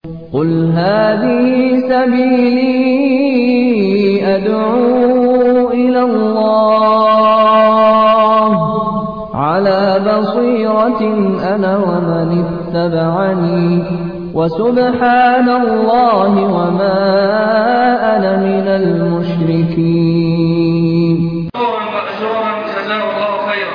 قُلْ هَٰذِهِ سَبِيلِي أَدْعُو إِلَى اللَّهِ ۚ عَلَىٰ بَصِيرَةٍ أَنَا وَمَنِ اتَّبَعَنِي ۖ وَسُبْحَانَ اللَّهِ وَمَا أَنَا مِنَ الْمُشْرِكِينَ مأجورا جزاه الله خيرا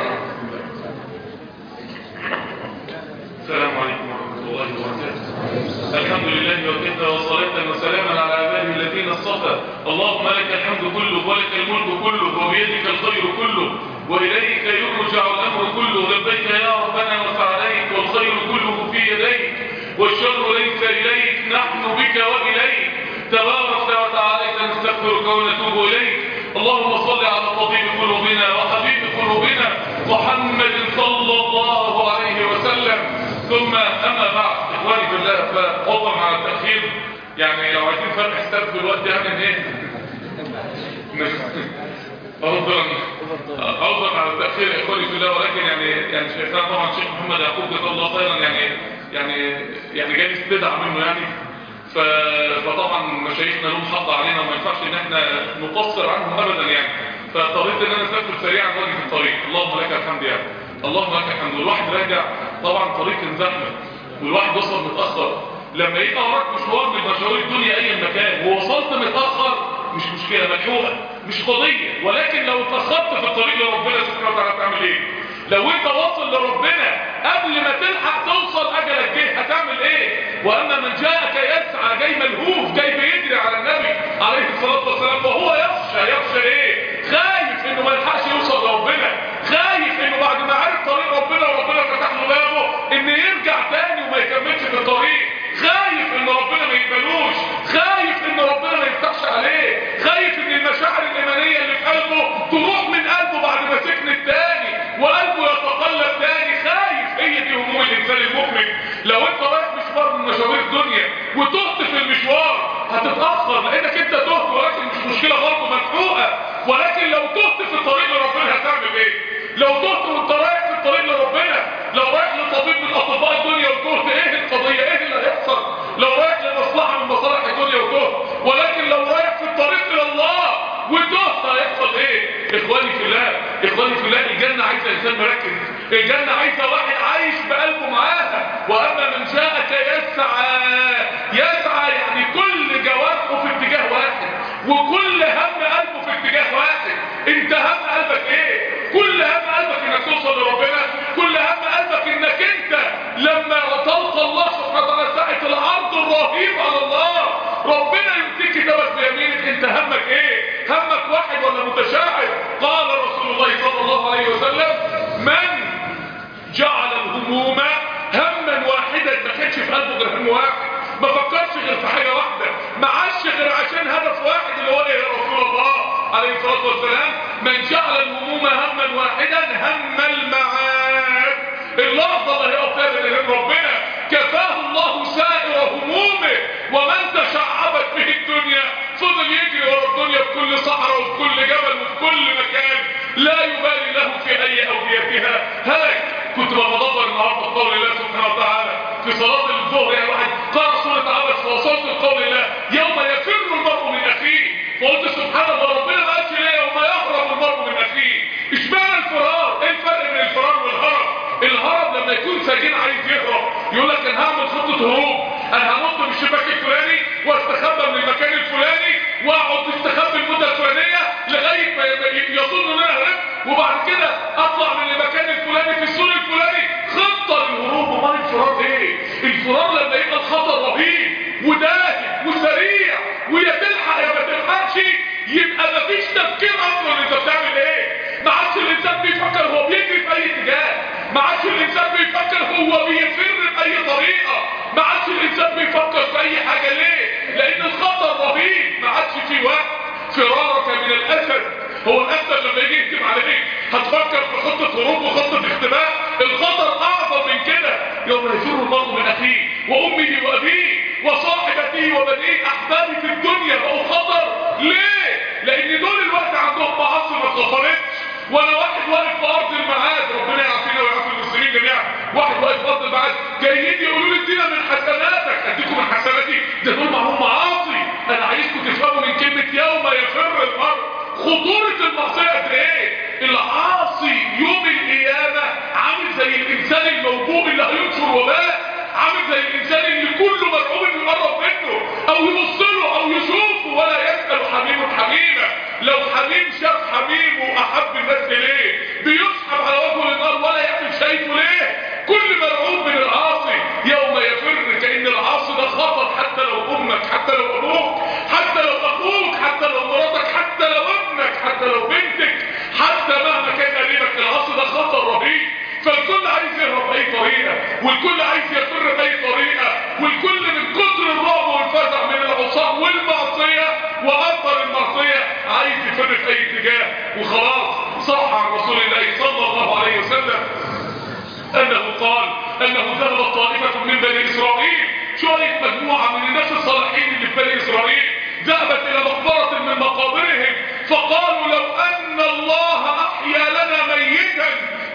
السلام عليكم ورحمة الله وبركاته الحمد لله وكفى وصلاة وسلاما على عباده الذين اصطفى اللهم لك الحمد كله ولك الملك كله وبيدك الخير كله وإليك يرجع الأمر كله لبيك يا ربنا وسعديك والخير كله في يديك والشر ليس إليك نحن بك وإليك تبارك وتعالى نستغفرك ونتوب إليك اللهم صل على طبيب قلوبنا وحبيب قلوبنا محمد صلى الله عليه وسلم ثم أما بعد إخواني في الله فعذر مع التأخير يعني لو عايزين فرق حساب في الوقت يعني ايه عذرا عذرا على التأخير يا إخواني في الله ولكن يعني يعني شايفان طبعا شيخ محمد يعقوب جزاه الله خيرا يعني يعني يعني جاي استدعى منه يعني ف... فطبعا مشايخنا لهم حق علينا وما ينفعش ان احنا نقصر عنهم ابدا يعني فاضطريت ان انا اسافر سريعا واجي في الطريق اللهم لك الحمد يعني اللهم لك الحمد والواحد راجع طبعا طريق زحمه والواحد وصل متاخر لما يبقى وراك مشوار من مشاوير الدنيا اي مكان ووصلت متاخر مش مشكله ملحوقه مش قضيه ولكن لو اتاخرت في الطريق لربنا سبحانه وتعالى تعمل ايه لو انت واصل لربنا قبل ما تلحق توصل اجلك جه هتعمل ايه واما من جاءك يسعى جاي ملهوف جاي بيجري على النبي عليه الصلاه والسلام وهو يخشى يخشى ايه خايف انه ما يلحقش يوصل لربنا خايف انه بعد ما عرف طريق ربنا وربنا فتح له بابه ان يرجع تاني وما يكملش في الطريق خايف ان ربنا ما يقبلوش خايف ان ربنا ما يفتحش عليه خايف ان المشاعر الايمانيه اللي في قلبه تروح من قلبه بعد ما سكنت تاني وقلبه يتقلب تاني خايف هي دي هموم الانسان المؤمن لو انت رايح مشوار من مشاوير الدنيا وتهت في المشوار هتتاخر لانك انت تهت ولكن مش مشكله برضه مدفوقه ولكن لو تهت في الطريق لربنا هتعمل ايه لو تهت وانت رايح في الطريق لربنا لو رايح لطبيب من اطباء الدنيا وتهت ايه القضيه ايه اللي هيحصل لو رايح لمصلحه من مصالح الدنيا وتهت ولكن لو رايح في الطريق الى الله وتهت هيحصل ايه اخواني في الله اخواني في الله الجنه عايزه انسان مركز الجنه عايزه واحد عايش بقلبه معاها واما من جاءك يسعى يسعى يعني كل جوارحه في اتجاه واحد وكل هم قلبه في اتجاه واحد انت هم قلبك ايه كل هم قلبك انك توصل لربنا كل هم قلبك انك انت لما تلقى الله سبحانه وتعالى ساعه العرض الرهيب على الله ربنا يمسك كتابك بيمينك انت همك ايه همك واحد ولا متشاعر قال رسول الله صلى الله عليه وسلم من جعل الهموم هما واحدا ما كانش في قلبه غير هم واحد ما فكرش غير في حاجه واحده ما عاش غير عشان هدف واحد اللي هو ايه يا رسول الله عليه الصلاه والسلام من جعل الهموم هما واحدا هم المعاد اللحظه اللي هيقف فيها بين ربنا كفاه الله سائر همومه ومن تشعبت به الدنيا فضل يجري ورا الدنيا في كل صحراء وفي كل جبل وفي كل مكان لا يبالي له في اي اوديتها هلك كنت بتدبر النهارده في قول الله سبحانه وتعالى في صلاه الظهر يا واحد قرأ سوره عبس فوصلت لقول الله يوم يفر المرء من اخيه فقلت سبحان الله ربنا ما قالش ليه يوم يهرب المرء من اخيه اشمعنى الفرار ايه الفرق بين الفرار والهرب الهرب لما يكون سجين عايز يهرب يقول لك انا هعمل خطه هروب انا هنط من الشباك الفلاني واستخبى من المكان الفلاني واقعد استخبى المده الفلانيه لغايه ما يظن ان انا هربت وبعد كده اطلع من المكان الفلاني في السور الفلاني خطه للهروب امال الفرار ايه الفرار لما يبقى الخطر رهيب وداهي وسريع ويا تلحق يا ما تلحقش يبقى مفيش تفكير اصلا انت بتعمل ايه ما عادش الانسان بيفكر هو بيجري في اي اتجاه ما عادش الانسان بيفكر هو بيفر باي طريقه ما عادش الانسان بيفكر في اي حاجه ليه لان الخطر رهيب ما عادش في وقت فرارك من الاسد هو الاسد لما يجي يكتب عليك هتفكر في خطه هروب وخطه اختباء الخطر اعظم من كده يوم يفر المرء من اخيه وامه وابيه وصاحبته وبنيه احبابي في الدنيا بقوا خطر ليه لان دول الوقت عندهم معاصي ما اتغفرتش وانا واحد واقف في ارض المعاد ربنا يعافينا ويعافي المسلمين جميعا واحد واقف في ارض المعاد جايين يقولوا لي ادينا من حسناتك اديكم من حسناتي خطورة المعصية قد ايه العاصي يوم القيامة عامل زي الانسان الموجوع اللي هينشر وباء عامل زي الانسان اللي كله مرعوب انه يقرب منه او يبص له او يشوفه ولا يسأل حبيبه حبيبه لو حبيب شاف حبيبه احب الناس اليه بيسحب على وجهه النار ولا يعمل شايفه ليه كل مرعوب من العاصي يوم يفر كأن العاصي ده خطر حتى لو امك حتى لو ابوك حتى لو اخوك حتى لو مراتك حتى لو ابنك حتى لو بنتك حتى مهما كان قريبك العاصي ده خطر رهيب فالكل عايز يهرب باي طريقه والكل عايز يفر باي طريقه والكل من كتر الرعب والفزع من العصاه والمعصيه واكبر المعصيه عايز يفر في اي اتجاه وخلاص صح عن رسول الله صلى الله عليه وسلم انه قال انه ذهب طائفه من بني اسرائيل شويه مجموعه من الناس الصالحين اللي في بني اسرائيل ذهبت الى مقبره من مقابرهم فقالوا لو ان الله احيا لنا ميتا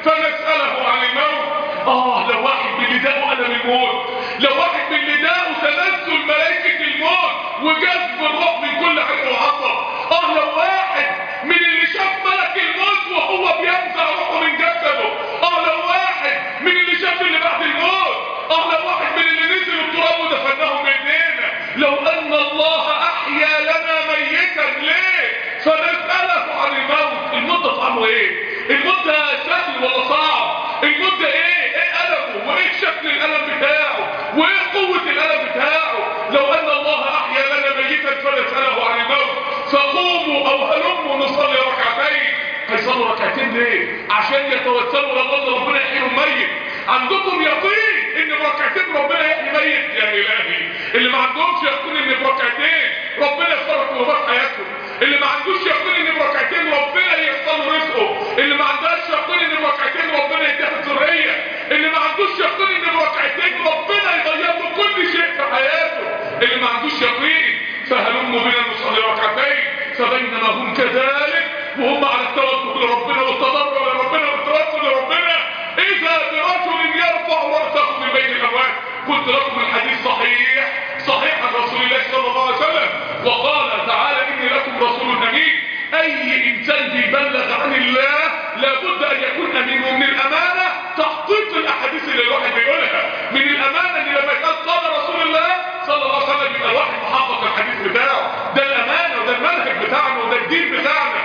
فنساله عن الموت اه لو واحد من اللي داقوا الم الموت لو واحد من اللي داقوا تنزل ملائكه الموت وجذب الروح من كل عين وعصب اه لو واحد من اللي شاف ملك الموت وهو بينزع روحه من جسده اه لو واحد من اللي شاف اللي بعد الموت اه لو واحد من اللي نزل التراب ودفنهم بايدينا لو ان الله احيا لنا ميتا ليه فنساله عن الموت الموت ده طعمه ايه الموت ده سهل ولا صعب الموت ده ايه ايه ألمه وايه شكل الألم بتاعه وايه قوة الألم بتاعه لو ان الله احيا لنا ميتا فنساله عن الموت فقوموا او هلموا نصلي ركعتين هيصلوا ركعتين ليه عشان يتوسلوا لله ان ربنا يحييهم ميت عندكم يقين ان بركعتين ربنا يحيي ميت يا الهي اللي ما عندهمش يقين ان بركعتين ربنا يغفر قلوبات حياتهم اللي ما عندوش يقين ان بركعتين ربنا ييسر له رزقه اللي ما عندهاش يقين ان بركعتين ربنا يديها ذريه اللي ما عندوش يقين ان بركعتين ربنا يغير له كل شيء في حياته اللي ما عندوش يقين فهلموا بنا نصلي ركعتين فبينما هم كذلك وهم على التوكل لربنا والتضرع لربنا والتوكل لربنا اذا برجل يرفع راسه من بين الاموات قلت لكم الحديث صحيح صحيح عن رسول الله صلى الله عليه وسلم وقال تعالى اني لكم رسول امين اي انسان بيبلغ عن الله لابد ان يكون امين ومن الامانه تحقيق الاحاديث اللي الواحد بيقولها من الامانه ان لما يقال قال رسول الله صلى الله عليه وسلم يبقى الواحد محقق الحديث بتاعه ده الامانه وده المنهج بتاعنا وده الدين بتاعنا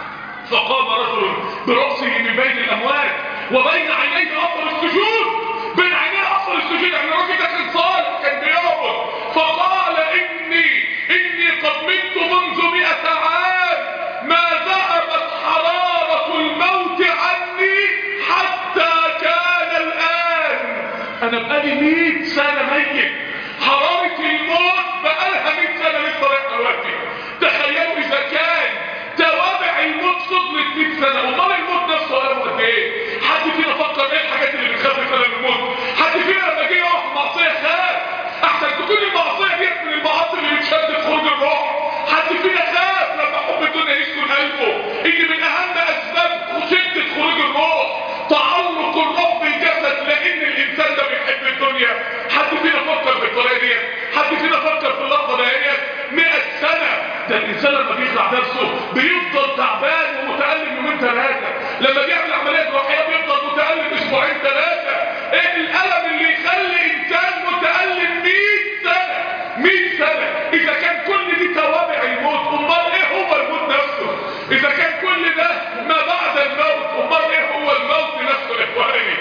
فقام رجل برأسه من بين الأموات وبين عينيه أثر السجود بين عينيه أثر السجود يعني الراجل ده كان صالح كان بيعبد فقال إني إني قد مت منذ مئة عام ما ذهبت حرارة الموت عني حتى كان الآن أنا بقالي مئة سنة ميت حرارة الموت بقالها مئة سنة لسه رايحة دلوقتي تخيلوا إذا كان توابع الموت فضلت 100 سنه امال الموت نفسه قلبه قد ايه حد فينا فكر ايه الحاجات اللي بتخاف فينا من الموت حد فينا لما جه يقف في معصيه خاف احسن تكون المعصيه ديت من المعاصي اللي بتشد في خروج الروح حد فينا خاف لما حب الدنيا يسكن قلبه ان من اهم اسباب شده خروج الروح تعلق الروح بالجسد لان الانسان ده بيحب الدنيا حد فينا فكر بالطريقه ديت حد فينا فكر في اللحظه ديت 100 سنه ده الانسان لما بيخلع نفسه بيفضل تعبان ومتألم يومين ثلاثة لما بيعمل عملية جراحية بيفضل متألم اسبوعين ثلاثة ايه الألم اللي يخلي انسان متألم 100 سنة 100 سنة اذا كان كل دي توابع الموت امال ايه هو الموت نفسه اذا كان كل ده ما بعد الموت امال ايه هو الموت نفسه يا اخواني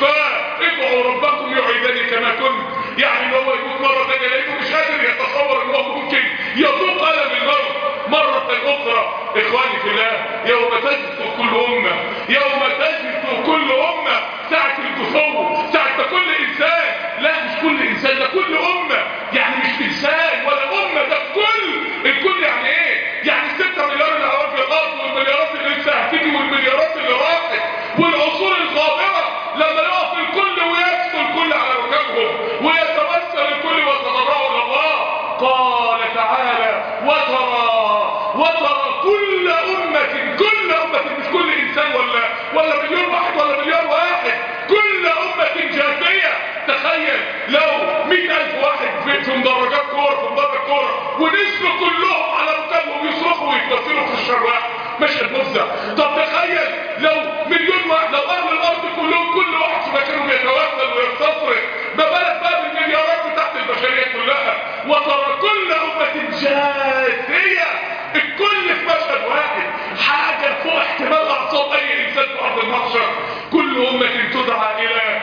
فادعوا ربكم يعيدني كما كنت يعني ان هو يموت مرة ثانية لانه مش قادر يتصور ان هو ممكن يذوق ألم الموت مرة أخرى إخواني في الله يوم تجد كل أمة يوم تجد كل أمة ساعة الجفو ساعة ده كل إنسان لا مش كل إنسان ده كل أمة يعني مش إنسان ولا أمة ده كل الكل يعني إيه يعني الستة مليار اللي على وجه الأرض والمليارات اللي لسه هتيجي والمليارات اللي راحت والعصور الغابرة لما يقف الكل ويكسر الكل على ركابهم ويتوسل الكل ويتضرعوا إلى الله قال تعالى وترى وترى كل أمة كل أمة مش كل إنسان ولا ولا مليون واحد ولا مليار واحد كل أمة جاثية تخيل لو مئة ألف واحد في, في مدرجات كورة في مدرج كورة ونزلوا كلهم على ركابهم يصرخوا ويتوسلوا في الشوارع مشهد مفزع طب تخيل لو مليون واحد لو اهل الارض كلهم كل واحد في مكانه بيتوسل ويستصرخ ما بالك بقى بالمليارات بتاعت البشريه كلها وترى كل امه جاثيه الكل في مشهد واحد حاجه فوق احتمال اعصاب اي انسان في ارض المحشر كل امه تدعى الى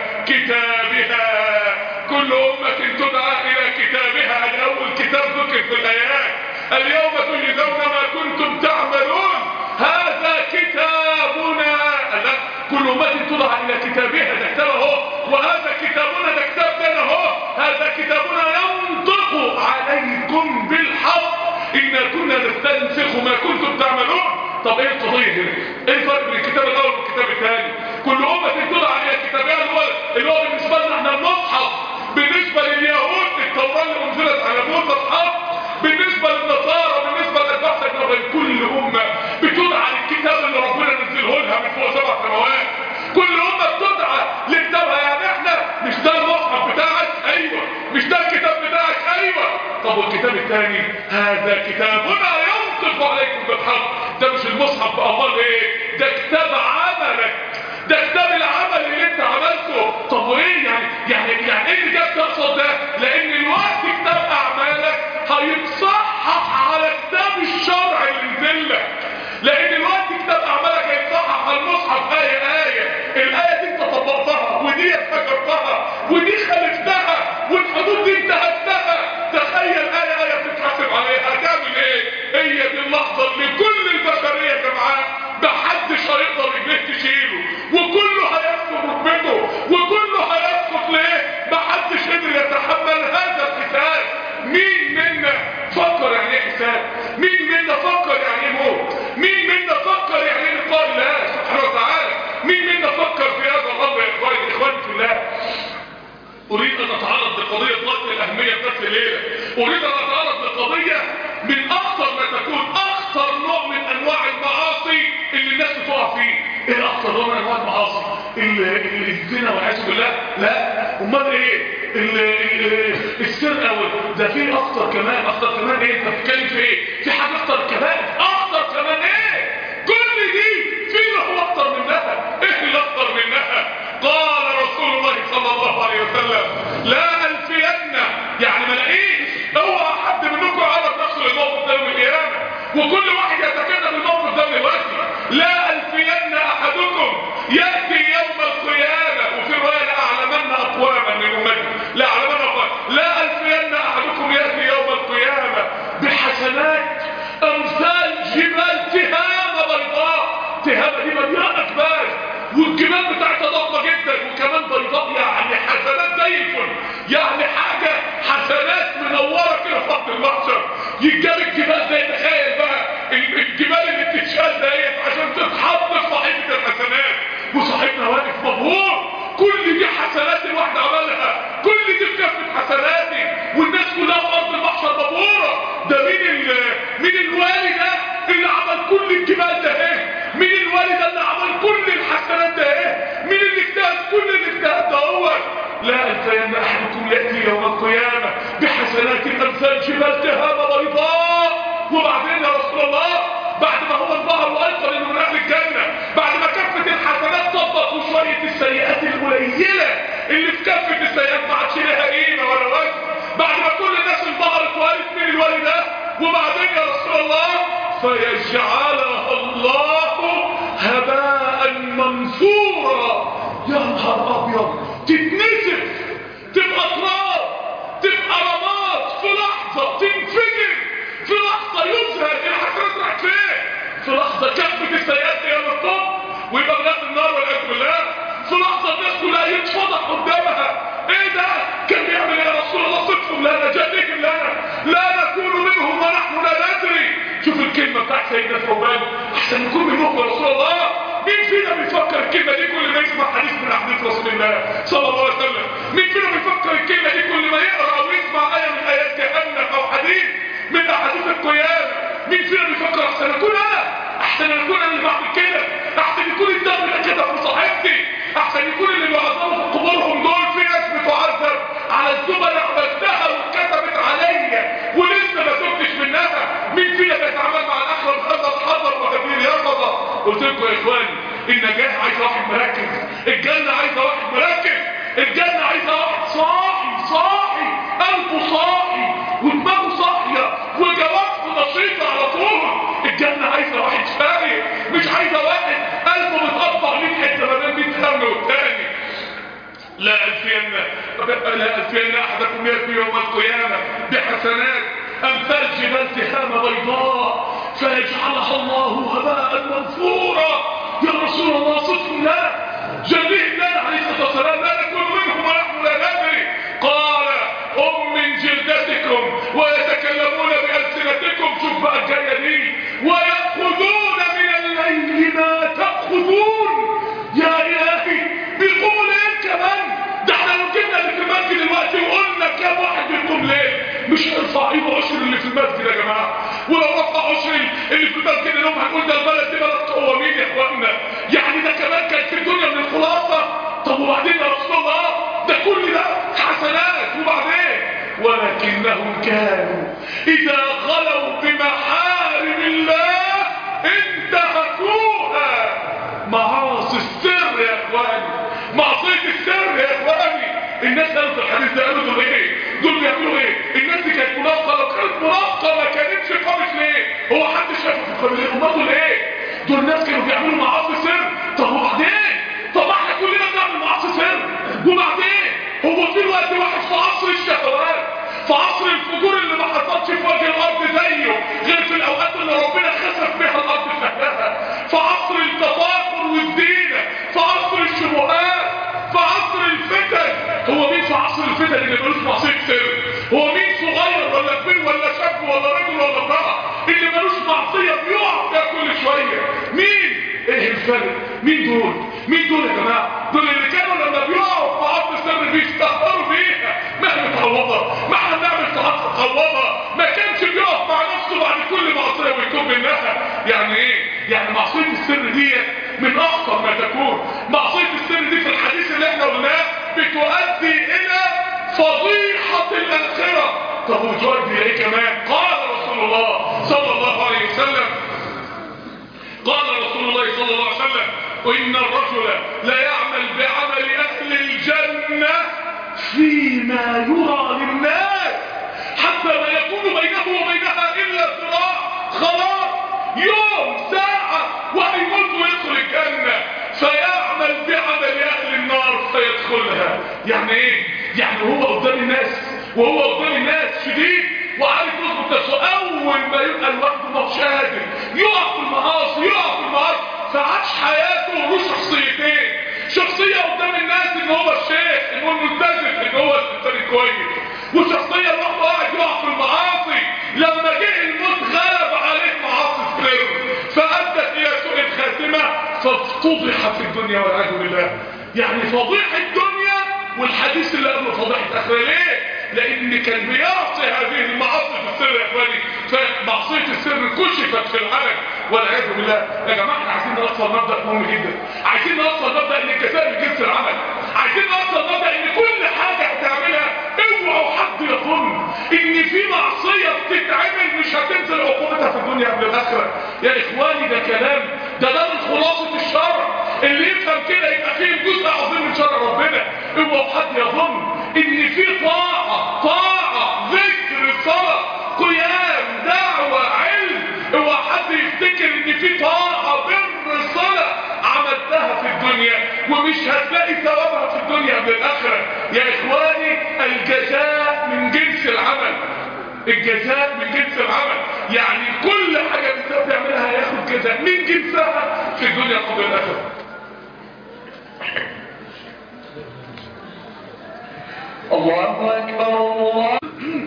كتابها كل امه تدعى الى كتابها هذا اول كتاب ذكر في الايات اليوم تجزون ما كنتم تعملون هذا كتابنا لا كل امه تدعى الى كتابها ده كتاب اهو وهذا كتابنا ده كتاب ده اهو هذا كتابنا ينطق عليكم بالحق إنا كنا نستنسخ ما كنتم تعملون طب ايه القضية هنا ايه الفرق بين الكتاب الاول والكتاب الثاني كل امة تدعى الى كتابها الاول اللي هو بالنسبة لنا احنا المصحف بالنسبة لليهود التوراة اللي انزلت على موسى الحق بالنسبة للنصارى بالنسبة للبحث بين كل امة بتدعى للكتاب اللي ربنا نزله لها من فوق سبع سماوات كل امة بتدعى لكتابها يعني احنا مش ده المصحف بتاعك ايوه مش ده الكتاب بتاعك ايوه طب والكتاب الثاني هذا كتابنا ينطق عليكم بالحق ده مش المصحف امال ايه ده كتاب عملك ده كتاب العمل اللي انت عملته طب وايه يعني يعني يعني ايه اللي جاب تقصد ده لان الوقت كتاب اعمالك هيتصحح على كتاب الشرع اللي نزل لك لان الوقت كتاب اعمالك هيتصحح على المصحف ايه ايه الايه دي انت طبقتها ودي افتكرتها ودي خالفتها والحدود دي انتهكتها تخيل ايه ايه بتتحاسب عليها هتعمل ايه هي دي اللحظه اللي كل البشريه يا جماعه محدش هيقدر رجليه تشيله وكله هيسقط ركبته وكله هيسقط ليه محدش قدر يتحمل هذا الحساب مين منا فكر يعني ايه حساب مين منا فكر يعني ايه موت مين منا فكر يعني ايه لقاء الله سبحانه وتعالى مين منا فكر في هذا الامر يا اخواني اخواني في الله اريد ان اتعرض لقضيه ضغط الاهميه بس الليله اريد ان اتعرض لقضيه من اخطر ما تكون اخطر نوع من انواع المعاصي اللي الناس بتقع فيه ايه اخطر نوع من انواع المعاصي الزنا والعياذ بالله لا امال ايه ال- ال- السرقه وال- ده في اخطر كمان اخطر كمان ايه انت بتتكلم في ايه في حاجه اخطر كمان اخطر كمان ايه كل دي في اللي هو اخطر منها ايه اللي اخطر منها قال رسول الله صلى الله عليه وسلم لا الفين يعني ما لاقيش اوعى حد منكم يعرف نفسه للموقف ده يوم القيامه وكل واحد يتكلم الموقف ده دلوقتي لا الفين احدكم ياتي يوم القيامه وفي روايه لاعلمن اقواما من امتي لاعلمن اقواما لا الفين احدكم ياتي يوم القيامه بحسنات امثال جبال تهامه بيضاء تهامه دي مليانه جبال والجبال بتاعتها ضخمه جدا وكمان بيضاء يعني حسنات زي الفل يعني حاجه حسنات منوره كده في ارض المحشر يتجاب الجبال زي تخيل بقى ال- الجبال اللي بتتشال ديت عشان تتحط في صحيفه الحسنات وصاحبنا واقف مبهور كل دي حسنات الواحد عملها كل دي في كافه حسناتي والناس كلها في ارض المحشر مبهوره ده مين ال مين الوالي ده اللي عمل كل الجبال ده ايه مين الوالي ده اللي عمل كل الحسنات ده ايه مين اللي اجتهد كل الاجتهاد ده هو لا الفين احدكم ياتي يوم القيامه بحسنات امثال جبال تهامه بيضاء وبعدين يا رسول الله بعد ما هو انبهر وايقن انه من اهل الجنه بعد ما كفه الحسنات طبق وشويه السيئات القليله اللي في كفه السيئات ما عادش لها قيمه ولا وزن بعد ما كل الناس انبهرت وقالت مين الولي ده وبعدين يا رسول الله فيجعلها الله هباء منثورا يا نهار ابيض تتنسف تبقى تراب تبقى رماد في لحظه تنفجر في لحظه يزهر الحسنات راحت فين في لحظه كفه السيئات هي الطب ويبقى بنات النار والعياذ بالله في لحظه الناس كلها يتفضح قدامها ايه ده كان بيعمل ايه يا رسول الله صدقهم لنا جدهم لنا لا نكون منهم ونحن لا ندري شوف الكلمه بتاعت سيدنا ثوبان احسن نكون منهم يا رسول الله مين فينا بيفكر الكلمه دي كل ما يسمع حديث من احاديث رسول الله صلى الله عليه وسلم مين فينا بيفكر الكلمه دي كل ما يقرا او يسمع ايه من ايات جهنم او حديث من احاديث القيامه مين فينا بيفكر احسن اكون انا احسن اكون انا اللي بعمل كده احسن يكون الدم ده كده في صاحبتي احسن يكون اللي بيعذبوا في قبورهم دول في ناس بتعذب على الذنوب اللي عملتها واتكتبت عليا ولسه ما تبتش منها مين فينا بيتعامل مع الاخره بهذا الحذر وهذه اليقظه قلت لكم يا اخواني النجاح عايزه واحد مركز الجنه عايزه واحد مركز الجنه عايزه واحد صاحي صاحي قلبه صاحي ودماغه صاحيه وجوابته نشيطه على طول الجنه عايزه واحد فايق مش عايزه واحد قلبه متقطع 100 حته ما بين 100 هم والتاني لا ألفين لا ألفين أحدكم يأتي يوم القيامة بحسنات أمثال جبال تهامة بيضاء فيجعلها الله هباء منثورا يا رسول الله صدق لا جميع الله عليه الصلاة والسلام لا نكون منهم ونحن لا ندري قال هم من جلدتكم ويتكلمون بألسنتكم شوف بقى الجاية دي ويأخذون من الليل ما تأخذون يا إلهي بيقوموا ليه كمان ده احنا لو جبنا اللي في المسجد دلوقتي وقلنا كام واحد بيقوم ليه مش هيرفع ايده عشر اللي في المسجد يا جماعه ولو رفع عشر اللي في المسجد اليوم هنقول ده البلد دي بلد قوامين يا اخوانا يعني ده كمان كان في الدنيا من الخلاصه طب وبعدين يا رسول الله ده كل ده حسنات وبعدين ولكنهم كانوا اذا غلوا بمحارم الله انتهكوها معاصي السر يا اخواني معصيه السر يا اخواني الناس قالوا في الحديث ده قالوا دول ايه دول بيعملوا ايه الناس دي كانت منافقه لو كانت منافقه ما كانتش قامت ليه هو حد شافه في القبيله امال دول ايه دول ناس كانوا بيعملوا معاصي سر طب وبعدين طب احنا كلنا بنعمل معاصي سر وبعدين هو في الوقت واحد في عصر الشهوات في عصر الفجور اللي ما حصلش في وجه الارض زيه غير في الاوقات اللي ربنا خسف بها الارض فهلها في عصر التفاخر والزينه في عصر الشبهات في عصر الفتن هو مين في عصر الفتن اللي ملوش معصيه سر هو مين صغير ولا كبير ولا شاب ولا رجل ولا امراه اللي ملوش معصيه بيقع فيها كل شويه مين ايه الفرق مين دول مين دول يا جماعه دول اللي كانوا لما بيقعوا في عرض السر بيستهتروا بيها مهما تعوضها مهما نعمل تعوضها ما كانش بيقف مع نفسه بعد كل معصيه ويتوب منها يعني ايه يعني معصيه السر دي من اخطر ما تكون معصيه السر دي في الحديث اللي احنا قلناه بتؤدي الى فضيحه الاخره طب وتؤدي ايه كمان قال رسول الله صلى الله عليه وسلم قال رسول الله صلى الله عليه وسلم وإن الرجل لا يعمل بعمل أهل الجنة فيما يرى للناس حتى ما يكون بينه وبينها إلا ذراع خلاص يوم ساعة وهيموت ويدخل الجنة فيعمل بعمل أهل النار فيدخلها يعني إيه؟ يعني هو قدام الناس وهو قدام الناس شديد وعارف يظبط نفسه اول ما يبقى الوقت مش قادر يقع في المعاصي يقع في المعاصي فعاش حياته له شخصيتين شخصيه قدام الناس ان هو الشيخ ان هو الملتزم ان هو الانسان الكويس وشخصيه لوحده قاعد يقع في المعاصي لما جه الموت غلب عليه معاصي السر فادت الى سوء الخاتمه فافتضح في الدنيا والعياذ بالله يعني فضيحه الدنيا والحديث اللي قبله فضيحه اخره ليه لان كان بيعصي هذه المعاصي في السر يا اخواني فمعصيه السر كشفت في العالم والعياذ بالله يا جماعه احنا عايزين نوصل مبدا مهم جدا عايزين نوصل مبدا ان الجزاء من جنس العمل عايزين نوصل مبدا ان كل حاجه هتعملها اوعوا حد يظن ان في معصيه بتتعمل مش هتنزل عقوبتها في الدنيا قبل الاخره يا اخواني ده كلام ده ده من خلاصه الشرع اللي يفهم كده يبقى فيه جزء عظيم من شرع ربنا اوعوا حد يظن ان في طاعه طاعه ذكر صلاه قيام دعوه علم اوعى حد يفتكر ان في طاعه بر صلاه عملتها في الدنيا ومش هتلاقي ثوابها في الدنيا قبل الاخره يا اخواني الجزاء من جنس العمل الجزاء من جنس العمل يعني كل حاجه الانسان بيعملها هياخد جزاء من جنسها في الدنيا قبل الاخره الله أكبر الله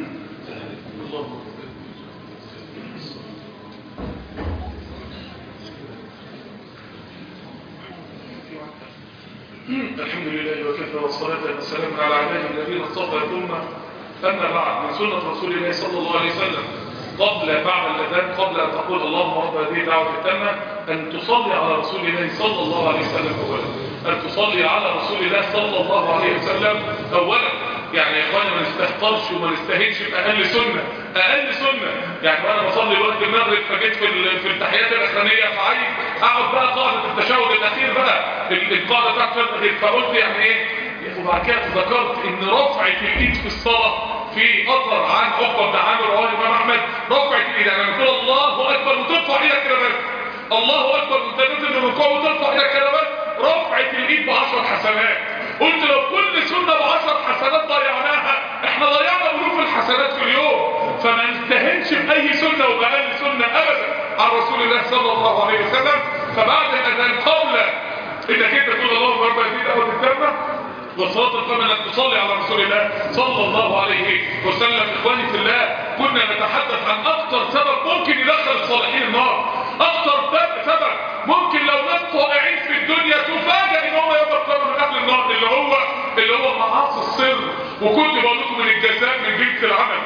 الحمد لله وكفى والصلاة والسلام على عباده الذين اصطفى ثم أما بعد من سنة رسول الله صلى الله عليه وسلم قبل بعد الأذان قبل أن تقول اللهم رب هذه الدعوة التامة أن تصلي على رسول الله صلى الله عليه وسلم أولا أن تصلي على رسول الله صلى الله عليه وسلم أولا يعني يا إخواني ما نستهترش وما نستهينش بأقل سنة أقل سنة يعني وانا بصلي وقت المغرب فجيت في ال- في التحيات الاخرانيه فعايز اقعد بقى قاعده التشهد الاخير بقى ال- القاعده بتاعت الفجر الأخير. فقلت يعني ايه وبعد كده تذكرت ان رفعه الايد في الصلاه في اثر عن عقبه بن عامر رواه الامام احمد رفعه الايد يعني لما تقول الله اكبر وترفع ايدك كده بس الله اكبر وانت نازل من الركوع وترفع ايدك كده بس رفعه الايد بعشر حسنات قلت لو كل سنه بعشر حسنات ضيعناها احنا ضيعنا الوف الحسنات في اليوم فما نستهنش باي سنه وباقل سنه ابدا عن رسول الله صلى الله عليه وسلم فبعد الاذان قبل انك انت تقول اللهم رب الدين اول التامه والصلاة القائمة انك تصلي على رسول الله صلى الله عليه وسلم اخواني في الله كنا نتحدث عن اكتر سبب ممكن يدخل الصالحين النار اكتر سبب ممكن لو ناس طائعين في الدنيا تفاجئ ان هم يبقوا من اهل النار اللي هو اللي هو معاصي السر وكنت بقول لكم من الجزاء من جنس العمل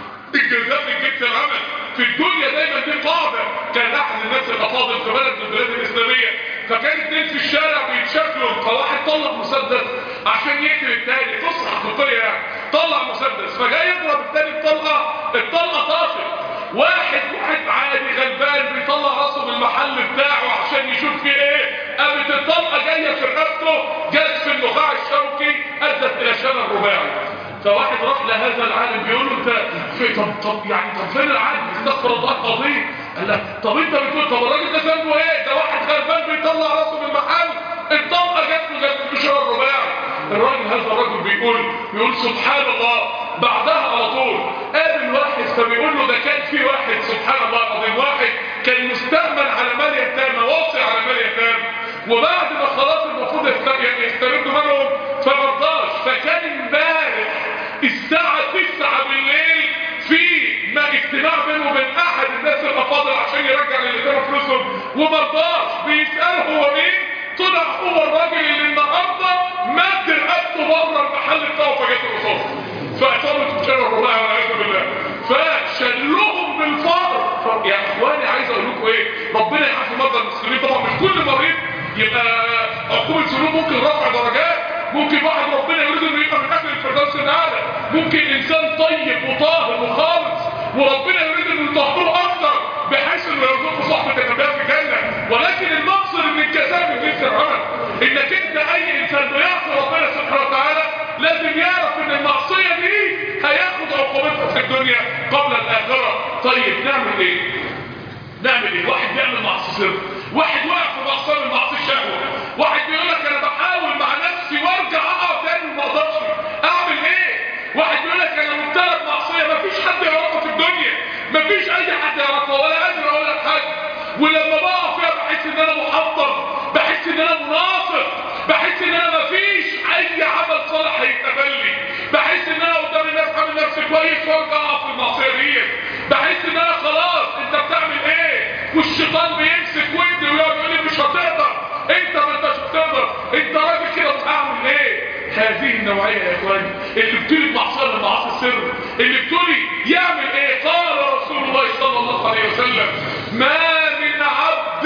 الجزاء من جنس العمل في الدنيا دايما دي قاعدة كان احد الناس الافاضل في بلد من البلاد الاسلامية فكان اتنين في الشارع بيتشكلوا فواحد طلع مسدس عشان يقتل التاني قصة حقيقية يعني طلع مسدس فجاي يضرب التاني بطلقة الطلقة طاشت واحد واحد عادي غلبان بيطلع راسه من المحل بتاعه عشان يشوف فيه ايه قامت الطلقة جاية في رقبته جت في النخاع الشوكي ادت الى شلل رباعي فواحد راح لهذا العالم بيقول له انت في طب طب يعني طب فين العالم استغفر الله العظيم قال لك طب انت بتقول طب الراجل ده ذنبه ايه ده واحد غلبان بيطلع راسه من المحل الطلقه جت له جت في شلل رباعي الراجل هذا الراجل بيقول بيقول سبحان الله بعدها على طول قابل واحد فبيقول له ده كان في واحد سبحان الله العظيم واحد كان مستأمن على مال يتامى واصي على مال يتامى وبعد ما خلاص المفروض يست- يعني يستردوا منهم فمرضاش فكان امبارح الساعة 9 بالليل في ما اجتماع بينه وبين احد الناس الافاضل عشان يرجع لليتامى فلوسهم ومرضاش بيسأله هو مين طلع هو الراجل اللي النهارده مات رقبته بره المحل بتاعه فجت الرصاص فاعتبرت بشر الرباعي والعياذ بالله فشلهم بالفقر ف- يا اخواني عايز اقول لكم ايه ربنا يعافي مرضى المسلمين طبعا مش كل مريض يبقى عقوبه ذنوب ممكن رفع درجات ممكن واحد ربنا يريد انه يبقى من اهل الفردوس الاعلى ممكن انسان طيب وطاهر وخالص وربنا يريد انه يطهره اكتر بحيث انه يرزقه صحبه النبي في الجنه ولكن المقصد ان الجزاء من جنس العمل انك انت اي انسان بيعصي ربنا سبحانه وتعالى لازم يعرف ان المعصيه دي هياخد عقوبتها في الدنيا قبل الاخره طيب نعمل ايه نعمل ايه واحد بيعمل معصيه سر واحد واقع في معصيه من معاصي الشهوه واحد بيقول لك انا بحاول مع نفسي وارجع اقع تاني وما اقدرش اعمل ايه واحد بيقول لك انا مبتلى بمعصيه مفيش حد يعرفها في الدنيا مفيش اي حد يعرفها ولا قادر اقول لك حاجه ولما بقع فيها بحس ان انا محطم بحس ان انا منافق بحس ان انا مفيش اي عمل صالح هيتقبل لي بحس ان انا قدام الناس عامل نفسي كويس وارجع اقع في المعصيه دي بحس ان انا خلاص انت بتعمل ايه والشيطان بيمسك ودني ويقعد يقول لي مش هتقدر انت ما انتش هتقدر انت راجل كده بتعمل ايه هذه النوعيه يا اخواني اللي بتولي بمعصيه من معاصي السر اللي بتولي يعمل ايه قال رسول الله صلى الله عليه وسلم ما من عبد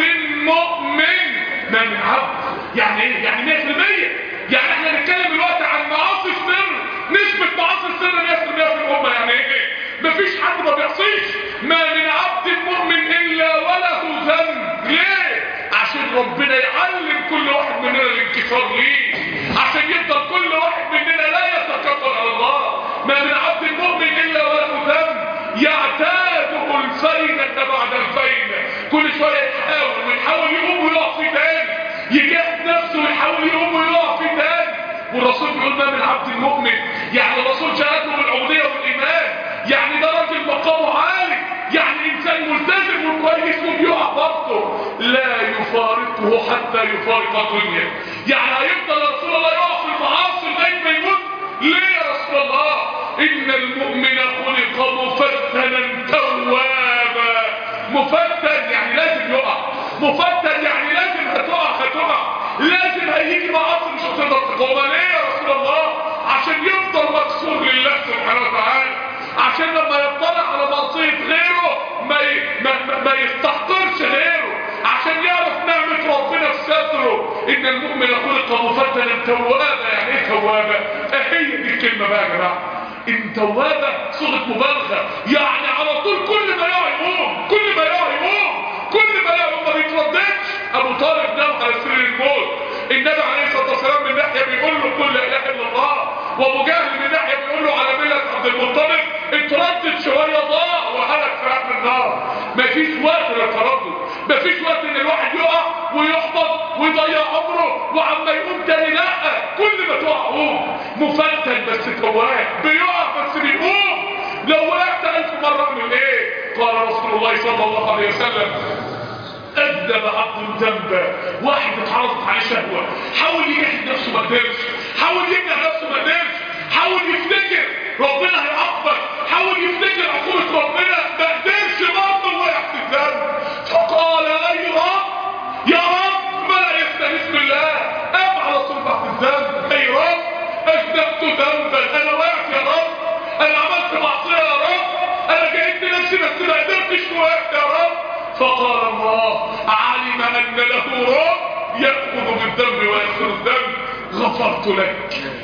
مؤمن ما من عبد يعني ايه يعني 100% يعني احنا بنتكلم دلوقتي عن معاصي السر نسبه معاصي السر 100% في الامه يعني ايه مفيش حد ما بيعصيش ما من عبد مؤمن الا وله ذنب ليه عشان ربنا يعلم كل واحد مننا الانكسار ليه عشان يفضل كل واحد مننا لا يتكبر على الله ما من عبد مؤمن الا وله ذنب يعتاده الفينة بعد الفينة كل شوية يحاول ويحاول يقوم ويقع في تاني يجاهد نفسه ويحاول يقوم ويقع في تاني والرسول بيقول ما من عبد المؤمن يعني الرسول شهاده بالعبودية والإيمان يعني ده راجل مقامه عالي يعني إنسان ملتزم وكويس وبيقع برضه لا يفارقه حتى يفارق الدنيا يعني هيفضل يا رسول الله يقع في المعاصي لغاية ما يموت ليه يا رسول الله إن المؤمن خلق مفتنا توابا مفتن يعني لازم يقع مفتن يعني لازم هتقع هتقع لازم هيجي معاصي مش هتقدر تقومها ليه يا رسول الله عشان يفضل مكسور لله سبحانه وتعالى عشان لما يطلع على معصية غيره ما, ي... ما, ما, ما يستحقرش غيره عشان يعرف نعمة ربنا في ستره ان المؤمن خلق مفتنا توابا يعني ايه توابا هي دي الكلمة بقى يا جماعة ان توابة صيغه مبالغة يعني على طول كل ما يقع ناحيه بيقول له قل لا اله الا الله وابو جهل من ناحيه بيقول له على مله عبد المطلب اتردد شويه ضاع وهلك في اهل النار مفيش وقت للتردد مفيش وقت ان الواحد يقع ويحبط ويضيع عمره وعما يقوم تاني لا كل ما تقع قوم مفتن بس تواب بيقع بس بيقوم لو وقعت الف مره اعمل ايه قال رسول الله صلى الله عليه وسلم أذنب عبد ذنبا واحد اتعرضت عليه شهوة حاول يجهز نفسه ما قدرش حاول يمنع نفسه ما قدرش حاول يفتكر ربنا هيعاقبك حاول يفتكر عقوبة ربنا ما قدرش برضه وقع في الذنب فقال أي رب يا رب ما لا يستهز بالله قام على طول بعد الذنب أي رب أذنبت ذنبا أنا وقعت يا رب أنا عملت معصية يا رب أنا جهدت نفسي بس ما قدرتش وقعت يا رب فقال الله علم أن له رب يأخذ بالذنب ويغفر الذنب غفرت لك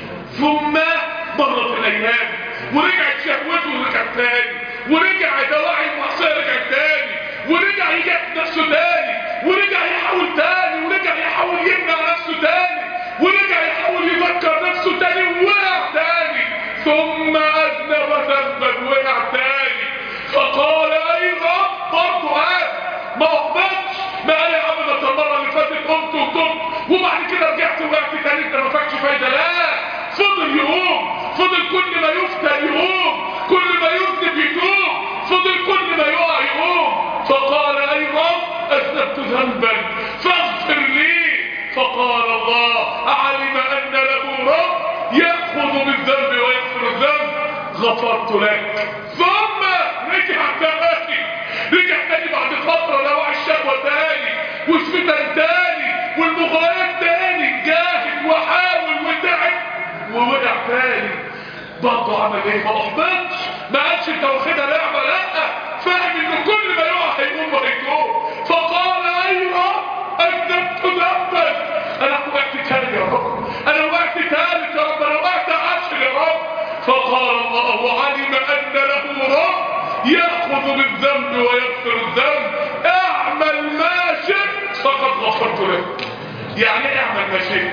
ثم مرت الأيام ورجعت شهوته ورجع تاني ورجع دواعي المعصية رجع تاني ورجع يجاهد نفسه تاني ورجع يحاول تاني ورجع يحاول يمنع نفسه تاني ورجع يحاول يذكر نفسه تاني ووقع تاني ثم أذنب ذنبا وقع تاني فقال أي رب برضه قال ما اقبلش ما قال يا عم ده المره اللي فاتت قمت وقمت وبعد كده رجعت وقعت تاني انت ما فاكش فايده لا فضل يقوم فضل كل ما يفتن يقوم كل ما يذنب يتوب فضل كل ما يقع يقوم فقال اي رب اذنبت ذنبا فاغفر لي فقال الله علم ان له رب ياخذ بالذنب ويغفر الذنب غفرت لك ثم رجع تاني رجع تاني بعد فترة نوع الشهوة تاني والفتن تاني والمغريات تاني جاهد وحاول وتعب ووقع تاني برضه عمل ايه ما احبطش ما قالش انت واخدها لعبة لا فاهم ان كل ما يقع هيقوم وهيتوب فقال ايوه اذنبت ذنبا انا وقعت تاني يا رب انا وقعت تالت يا رب انا وقعت عشر يا رب فقال الله وعلم ان له رب يأخذ بالذنب ويغفر الذنب اعمل ما شئت فقد غفرت لك يعني ايه اعمل ما شئت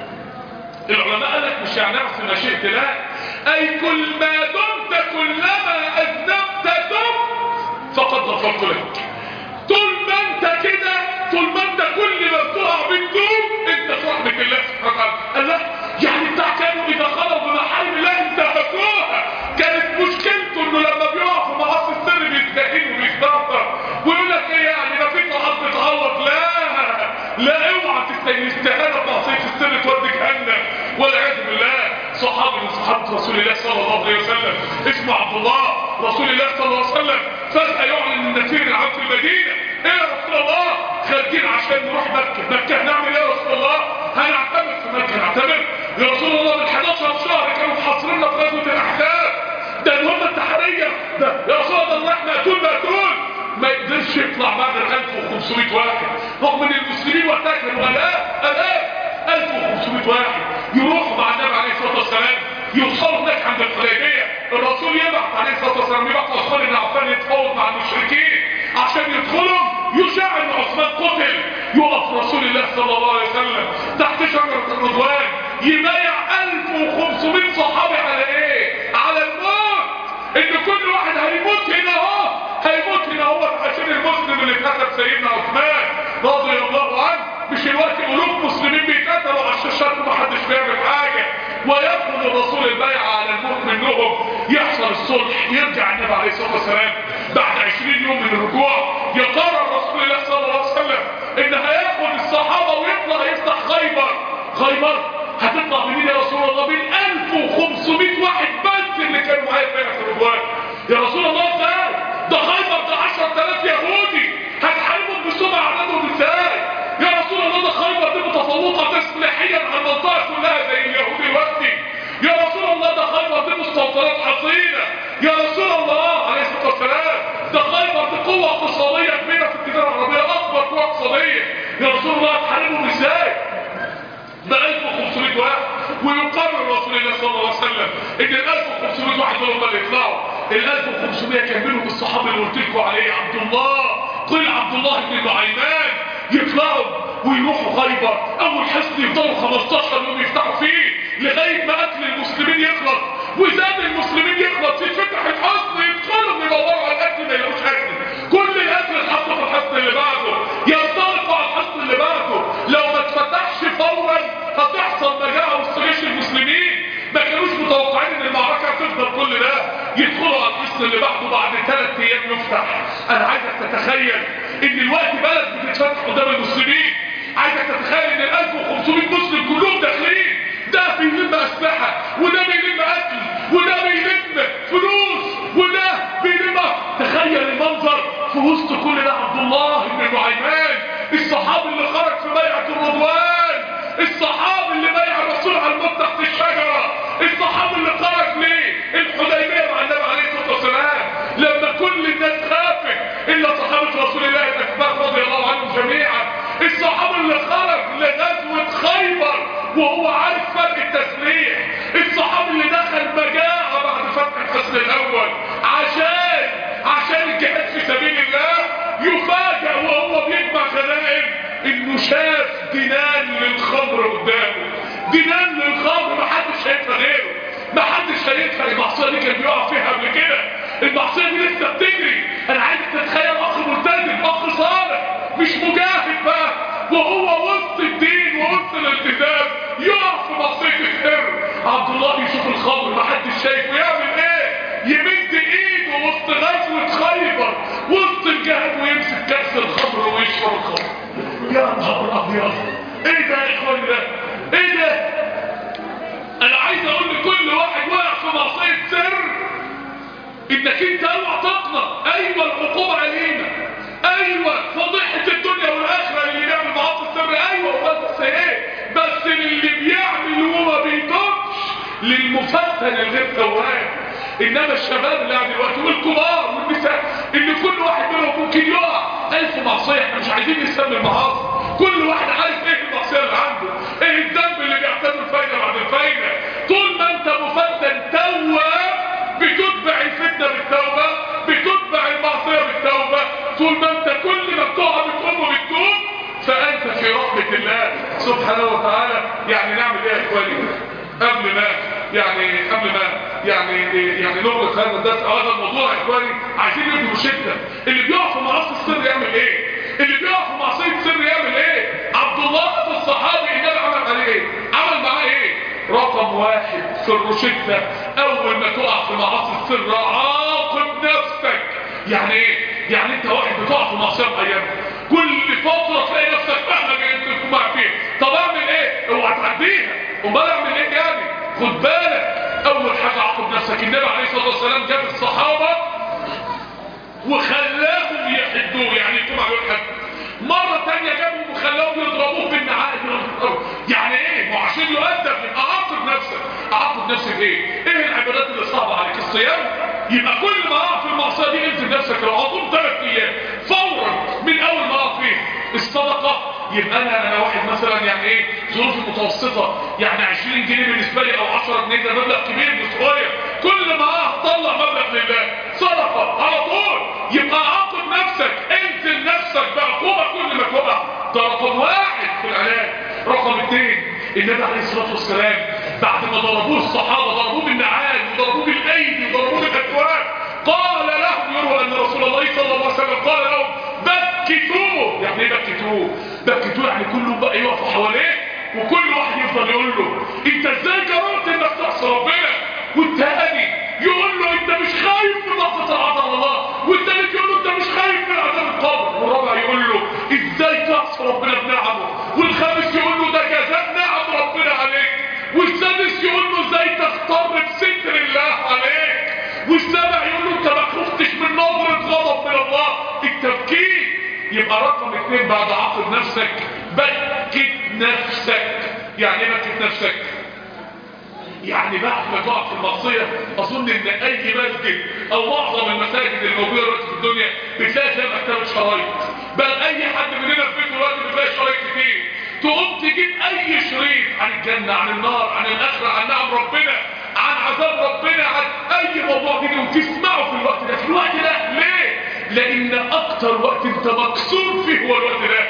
العلماء قال لك مش يعني اعصي ما شئت لا اي كل ما دمت كلما اذنبت دمت فقد غفرت لك طول ما انت كده طول ما انت كل ما بتقع بتدوم انت في رحمه الله سبحانه وتعالى قال لا يعني بتاع كانوا اذا خلوا بمحارم الله انتهكوها كانت مشكلته انه لما بيقع في معاصي السر بيستهين وبيستهتر ويقول لك ايه يعني ما في طاعات بتعوض لا لا اوعى تستهانه بمعصيه السر تودي جهنم والعياذ بالله صحابي من صحابه رسول الله صلى الله عليه وسلم اسمه عبد الله رسول الله صلى الله عليه وسلم فجاه يعلن النسير العام في المدينه ايه يا رسول الله خارجين عشان نروح مكه مكه هنعمل ايه يا رسول الله هنعتمر في مكه نعتمر يا رسول الله من 11 شهر كانوا محاصريننا في غزوه الاحزاب ده المهمه التحريه ده يا رسول الله ده احنا مقتول مقتول ما يقدرش يطلع بعد ال 1500 واحد رغم ان المسلمين وقتها كانوا الاف الاف 1500 واحد يروحوا مع النبي عليه الصلاه والسلام يوصلوا هناك عند الحديبيه الرسول يبعث عليه الصلاه والسلام يبعث عثمان بن عفان يتفاوض مع المشركين عشان يدخلوا يشاع ان عثمان قتل يقف رسول الله صلى الله عليه وسلم تحت شجره الرضوان يبايع 1500 صحابي على ايه؟ على الموت ان كل واحد هيموت هنا اهو هيموت هنا اهو عشان المسلم اللي اتقتل سيدنا عثمان رضي الله عنه مش الوقت قلوب مسلمين بيتقتلوا على الشاشات ومحدش بيعمل حاجه وياخذ الرسول البيعه على الموت منهم يحصل الصلح يرجع النبي عليه الصلاه والسلام بعد 20 يوم من الرجوع يقرر رسول الله صلى الله عليه وسلم ان هياخد الصحابه ويطلع يفتح خيبر خيبر هتطلع منين يا رسول الله بين 1500 واحد بس اللي كانوا معايا في بيعه الرجوع يا رسول الله ازاي ده خيبر ده 10000 يهودي هتحاربهم بسبع عددهم ازاي يا رسول الله ده خيبر دي متفوقه تسليحيا على المنطقه كلها زي اليهود دلوقتي يا رسول الله ده خيبر دي مستوطنات حصينه يا رسول الله عليه الصلاه والسلام ده خيبر دي قوه اقتصاديه كبيره في الجزيره العربيه اكبر قوه اقتصاديه يا رسول الله هتحاربهم ازاي ده 1500 واحد ويقرر رسول الله صلى الله عليه وسلم ان ال 1500 واحد دول هم اللي يطلعوا ال 1500 كان منهم الصحابه اللي قلت لكم عليه عبد الله قل عبد الله بن نعيمان يطلعوا ويروحوا خيبر اول حصن يفضلوا 15 يوم يفتحوا فيه لغايه ما اكل المسلمين يخلص وزاد المسلمين يخلص يتفتح الحصن يدخلوا يدوروا على الاكل ما يلاقوش اكل كل الاكل اتحط في الحصن اللي بعده ينطلقوا على الحصن اللي بعده لو ما اتفتحش فورا هتحصل مجاعه وسط جيش المسلمين ما كانوش متوقعين ان المعركه هتفضل كل ده يدخلوا على الحصن اللي بعده بعد ثلاث ايام يفتح انا عايزك تتخيل ان الوقت بلد بتتفتح قدام المسلمين عايزك تتخيل ان ال 1500 مسلم كلهم داخلين ده بيلم اسلحه وده بيلم اكل وده بيلم فلوس وده بيلم تخيل المنظر في وسط كل ده عبد الله بن نعيمان الصحابي اللي خرج في بيعه الرضوان الصحابي اللي بايع الرسول على الموت تحت الشجره الصحابي اللي خرج ليه الحديبيه مع النبي عليه الصلاه والسلام لما كل الناس خافت الا صحابه رسول الله الاكبر رضي الله عنهم جميعا الصحابي اللي خرج لغزوه خيبر وهو عارف فرق التسليح الصحابي اللي دخل مجاعه بعد فتح الحصن الاول عشان عشان الجهاد في سبيل الله يفاجئ وهو بيجمع غنائم انه شاف دينان للخمر قدامه دينان للخمر محدش هيدفع غيره محدش هيدفع المعصيه دي كان بيقع فيها قبل كده المعصيه دي لسه بتجري انا عايزك تتخيل اخ ملتزم اخ صالح مش مجاهد بقى وهو وسط الدين ووسط الالتزام يقع في معصيه السر عبد الله يشوف الخمر محدش شايفه يعمل ايه يمد ايده وسط غزوه خيبر وسط الجهاد ويمسك كاس الخمر ويشرب الخمر يا نهار ابيض ايه ده يا اخواني ده ايه ده انا عايز اقول لكل واحد واقع في معصيه سر انك انت اوعى تقنع ايوه العقوبه علينا ايوه فضيحه الدنيا والاخره اللي بيعمل معاصي السر ايوه بس ايه بس اللي بيعمل وما بيتوبش للمفتن الغير تواب انما الشباب اللي قاعد دلوقتي والكبار والنساء اللي كل واحد منهم ممكن يقع الف معصيه احنا مش عايزين نسمي المعاصي كل واحد عارف ايه المعصيه اللي عنده ايه الذنب اللي بيعتبر الفايده بعد الفايده طول ما انت مفتن تواب بتتبع الفتنه بالتوبه بتتبع المعصيه بالتوبه طول ما انت كل ما بتقع بتقوم وبتتوب فانت في رحمه الله سبحانه وتعالى يعني نعمل ايه يا اخواني قبل ما يعني قبل ما يعني يعني نغلق هذا الدرس او هذا الموضوع يا اخواني عايزين ندوا شده اللي بيقع في معاصي السر يعمل ايه اللي بيقع في معصيه السر يعمل ايه عبد الله في الصحابي النبي عمل عليه ايه عمل معاه ايه رقم واحد في الروشته اول ما تقع في معاصي السر عاقب نفسك يعني ايه يعني انت واحد بتقع في معصيه معينه كل فتره تلاقي نفسك مهما انت تكون معاك فيها طب اعمل ايه اوعى تعديها امال اعمل ايه يعني خد بالك اول حاجه عاقب نفسك النبي عليه الصلاه والسلام جاب الصحابه وخلاهم يحدوه يعني يكون عليه الحد مرة تانية جابهم وخلاهم يضربوه بالنعال يعني ايه؟ ما عشان يؤدب يبقى عاقب نفسك عاقب نفسك ايه؟ ايه العبادات اللي صعبة عليك؟ الصيام؟ يبقى كل ما اقع في المعصية دي انزل نفسك لو هتقوم ثلاث ايام فورا من اول ما اقع فيه الصدقة يبقى انا انا واحد مثلا يعني ايه ظروفي متوسطة يعني 20 جنيه بالنسبة لي او 10 جنيه ده مبلغ كبير مش صغير كل ما هطلع مبلغ لله صدقة على طول يبقى عاقب نفسك انزل نفسك بعقوبة كل ما تقع ده رقم واحد في العلاج رقم اثنين النبي عليه الصلاة والسلام بعد ما ضربوه الصحابة ضربوه بالنعال وضربوه بالايدي وضربوه بالاكواب قال لهم يروى ان رسول الله صلى الله عليه وسلم قال لهم بكتوه يعني ايه بكتوه بكتوه يعني كله بقى يقفوا حواليه وكل واحد يفضل يقول له انت ازاي جربت انك تعصي ربنا والتاني يقول له انت مش خايف من لحظه العذاب الله والتالت يقول له انت مش خايف من عذاب القبر والرابع يقول له ازاي تعصي ربنا بنعمه والخامس يقول له ده جزاء نعم ربنا عليك والسادس يقول له ازاي تختار بستر الله عليك والسابع يقول له انت ما خفتش من نظرة غضب من الله التفكير يبقى رقم اثنين بعد عقد نفسك بكت نفسك يعني ايه بكت نفسك يعني بعد ما تقع في المعصية اظن ان اي مسجد او معظم المساجد الموجودة دلوقتي في الدنيا بتلاقي فيها مكتبة شرايط بل اي حد مننا في بيته دلوقتي بتلاقي شرايط كتير تقوم تجيب اي شريط عن الجنة عن النار عن الاخرة عن نعم ربنا عن عذاب ربنا عن اي موضوع تيجي وتسمعه في الوقت ده في الوقت ده ليه لان اكتر وقت انت مكسور فيه هو الوقت ده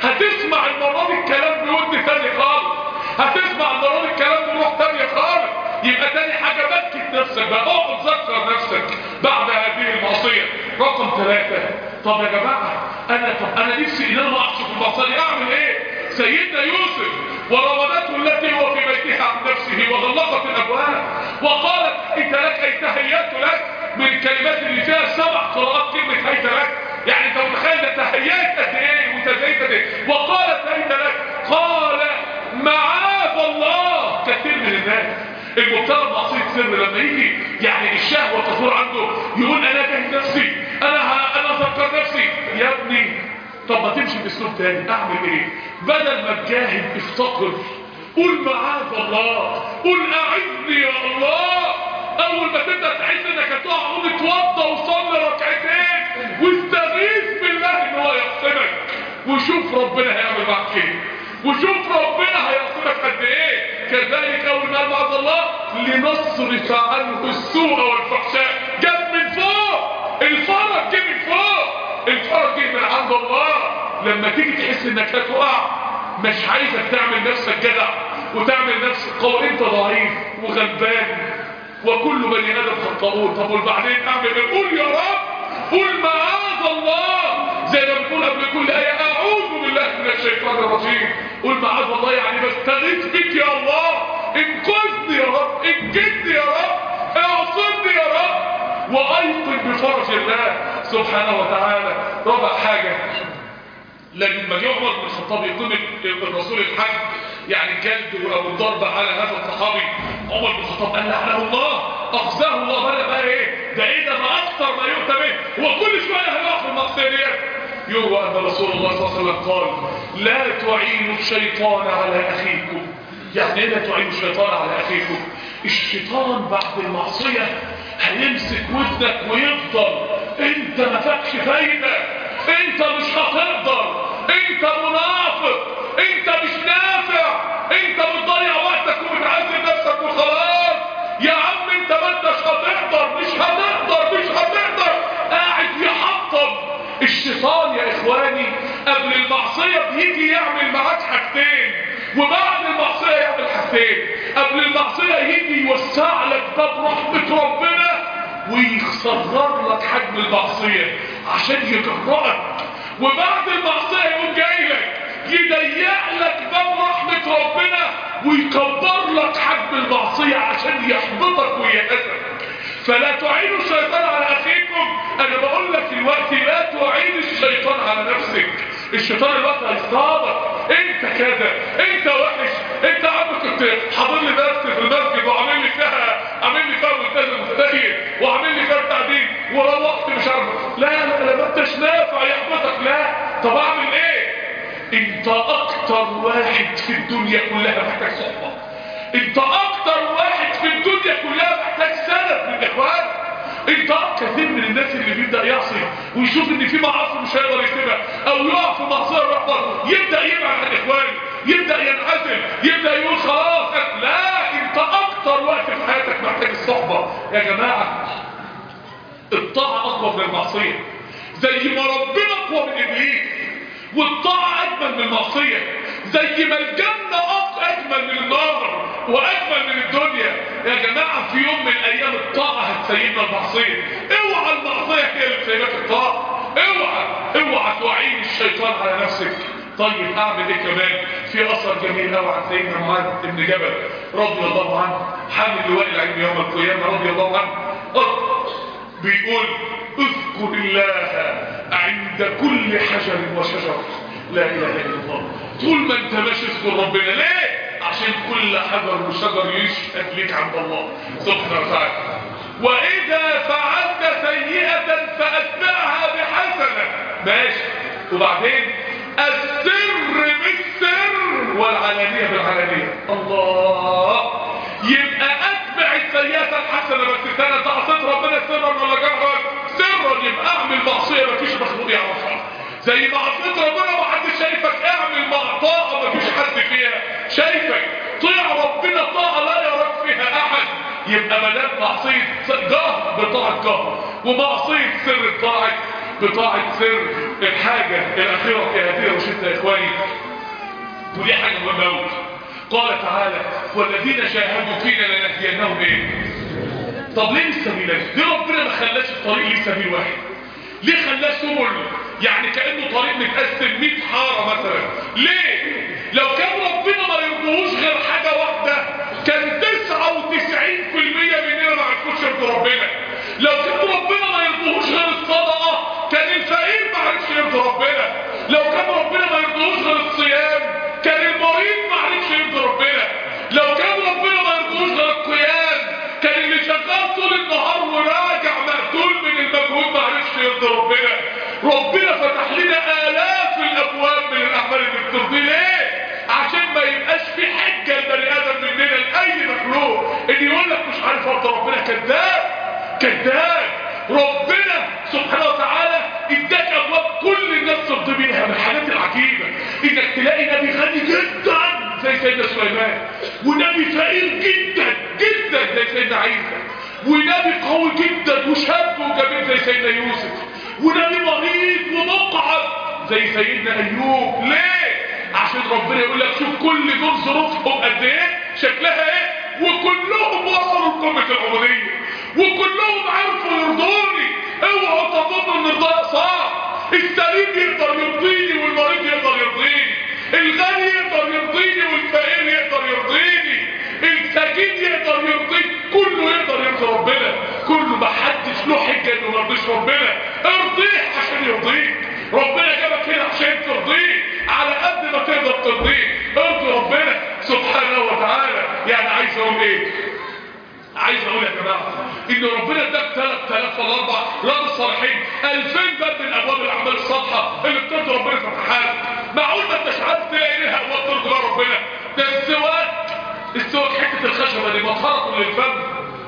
هتسمع المرة دي الكلام بودن تاني خالص هتسمع المرة دي الكلام بروح تانية خالص يبقى تاني حاجة بكت نفسك بقى اقعد ذكر نفسك بعد هذه المعصية رقم ثلاثة طب يا جماعة انا طب انا نفسي ان انا ما اقعش في المعصية اعمل ايه سيدنا يوسف وراودته التي هو في بيتها عن نفسه وغلقت الابواب وقالت انت لك اي تهيأت لك من الكلمات اللي فيها سبع قراءات كلمة هيت لك يعني انت متخيل ده تهيأت قد ايه وتزيت قد ايه وقالت هيت لك قال معاذ الله كثير من الناس المبتلى بمعصيه سر لما يجي يعني الشهوه تثور عنده يقول انا جاهد نفسي انا ه... انا اذكر نفسي يا ابني طب ما تمشي باسلوب تاني اعمل ايه بدل ما تجاهد افتقر قول معاذ الله قول اعذني يا الله اول ما تبدا تحس انك هتقع قوم اتوضى وصلي ركعتين واستغيث بالله ان هو يغفرك وشوف ربنا هيعمل معاك ايه وشوف ربنا هيغفرك قد ايه كذلك اول ما بعد الله لنصرف عنه السوء والفحشاء جت من فوق الفرج جه من فوق الفرج جه من عند الله لما تيجي تحس انك هتقع مش عايزك تعمل نفسك جدع وتعمل نفسك قوي انت ضعيف وغلبان وكل بني ادم خطاؤون طب وبعدين اعمل ايه قول يا رب قول معاذ الله زي ما بنقول قبل كل ايه اعوذ بالله من الشيطان الرجيم قول معاذ الله يعني بستغيث بك يا الله انقذني يا رب انجدني يا رب اعصمني يا رب وايقن بفرج الله سبحانه وتعالى رابع حاجه لما جه عمر بن الخطاب يقيم الرسول الحج يعني جلد او الضرب على هذا الصحابي عمر بن الخطاب قال لعنه الله اخزاه الله بقى بقى ايه ده ايه ده ما اكثر ما يؤتى به هو كل شويه هيقع في المعصيه ديت يروى ان رسول الله صلى الله عليه وسلم قال لا تعينوا الشيطان على اخيكم يعني ايه لا تعينوا الشيطان على اخيكم الشيطان بعد المعصيه هيمسك ودنك ويفضل انت ما فاكش فايده انت مش هتقدر انت منافق انت مش نافع انت بتضيع وقتك وبتعذب نفسك وخلاص يا عم انت ما انتش هتقدر مش هتقدر مش هتقدر قاعد يحطم الشيطان يا اخواني قبل المعصية بيجي يعمل معاك حاجتين وبعد المعصية يعمل حاجتين قبل المعصية يجي يوسع لك باب رحمة ربنا ويصغر لك حجم المعصية عشان يجرأك وبعد المعصية يقوم جاي لك يضيق لك باب رحمة ربنا ويكبر لك حجم المعصية عشان يحبطك ويأسك فلا تعينوا الشيطان على أخيكم أنا بقول لك الوقت لا تعين الشيطان على نفسك الشيطان الوقت هيصطادك انت كذا انت وحش انت عم كنت حاضر لي درس في المسجد وعامل لي فيها عامل لي فيها ملتزم مستهين وعامل لي فيها تعديل وروحت مش عارف لا لا لا ما انتش نافع يحبطك لا طب اعمل ايه انت اكتر واحد في الدنيا كلها محتاج صحبه انت اكتر واحد في الدنيا كلها محتاج سند من اخوانك انت كثير من الناس اللي بيبدا يعصي ويشوف ان في معاصي مش هيقدر يسيبها او يقع في معصيه ويحبط يبدا يبعد عن اخوانه يبدا ينعزل يبدا يقول خلاص لا انت اكتر وقت في حياتك محتاج الصحبه يا جماعه الطاعه اقوى من المعصيه زي ما ربنا اقوى من ابليس والطاعه اجمل من المعصيه زي ما الجنه اجمل من النار واجمل من الدنيا يا جماعه في يوم من الايام الطاعه هتسيبنا المعصيه اوعى المعصيه هي اللي تسيبك الطاعه اوعى اوعى تعين الشيطان على نفسك طيب اعمل ايه كمان في اثر جميل قوي عن سيدنا معاذ بن جبل رضي الله عنه حامل لواء العلم يوم القيامه رضي الله عنه بيقول اذكر الله عند كل حجر وشجر لا اله الا الله طول ما انت ماشي اذكر ربنا ليه عشان كل حجر وشجر يشهد لك عند الله سبحانه وتعالى واذا فعلت سيئه فاتبعها بحسنه ماشي وبعدين السر بالسر والعلانيه بالعلانيه الله يبقى اتبع السيئه الحسنه بس سنه انت عصيت ربنا سرا ولا جهرا سرا يبقى اعمل معصيه مفيش مخلوق يعرفها زي ما عصيت ربنا ومحدش شايفك اعمل مع طاعه مفيش حد فيها شايفك طيع ربنا طاعه لا يراك فيها احد يبقى ما دام معصيه جهر بطاعه جهر ومعصيه سر بطاعه بطاعة سر الحاجة الأخيرة في هذه الروشتة يا إخواني ودي حاجة مهمة أوي قال تعالى والذين جاهدوا فينا لنهدينهم إيه؟ طب ليه السبيل ليه ربنا ما خلاش الطريق ليه سبيل واحد ليه خلاه سبل يعني كأنه طريق متقسم 100 حارة مثلا ليه لو كان ربنا ما يرضوش غير حاجة واحدة كان 99% مننا ما عرفوش يرضوا ربنا لو كان ربنا ما يرضوش غير الصدقة كان الفقير ما عرفش يرضي ربنا لو كان ربنا ما يرضوش غير الصيام كان المريض ما عرفش يرضي ربنا لو كان ربنا ما يرضوش غير القيام كان اللي شغال طول النهار وراجع مقتول من المجهود ما عرفش يرضي ربنا ربنا فتح لنا آلاف الأبواب من الأعمال اللي بترضيه ليه؟ عشان ما يبقاش في حجة لبني آدم مننا لأي مخلوق اللي يقول لك مش عارف أرضي ربنا كذاب كذاب ربنا سبحانه وتعالى اداك ابواب كل الناس ترضي بيها من الحاجات العجيبه انك تلاقي نبي غني جدا زي سيدنا سليمان ونبي فقير جدا جدا زي سيدنا عيسى ونبي قوي جدا وشاب وجميل زي سيدنا يوسف ونبي مريض ومقعد زي سيدنا ايوب ليه عشان ربنا يقول لك شوف كل دول ظروفهم قد ايه شكلها ايه وكلهم وصلوا لقمه العبوديه وكلهم عرفوا يرضوني اوعوا تظنوا ان الرضا صعب السليم يقدر يرضيني والمريض يقدر يرضيني الغني يقدر يرضيني والفقير يقدر يرضيني السجين يقدر يرضيك كله يقدر يرضي ربنا كله ما حدش له حجه انه ما يرضيش ربنا ارضيه عشان يرضيك ربنا جابك هنا عشان ترضيه على قد ما تقدر ترضيه ارضي ربنا سبحانه وتعالى يعني عايز اقول ايه عايز اقول يا جماعه ان ربنا اداك 3000 ولا 4 رياض الصالحين 2000 باب من ابواب الاعمال الصالحه اللي بترضي ربنا فتحها لك معقول ما انتش عارف تلاقي ليها ابواب ترضي بها ربنا ده السواك السواك حته الخشبه دي مطهره للفم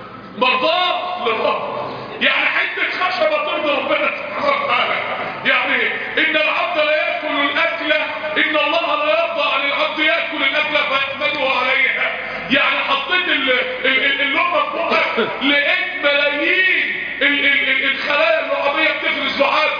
مرضاه للرب يعني حته خشبه ترضي ربنا سبحانه وتعالى يعني ان العبد لا ياكل الاكله ان الله لا يرضى عن العبد ياكل الاكله فيحمده عليها يعني حطيت اللقمه في بقك لقيت ملايين ال ال ال الخلايا اللعابيه بتفرز لعاب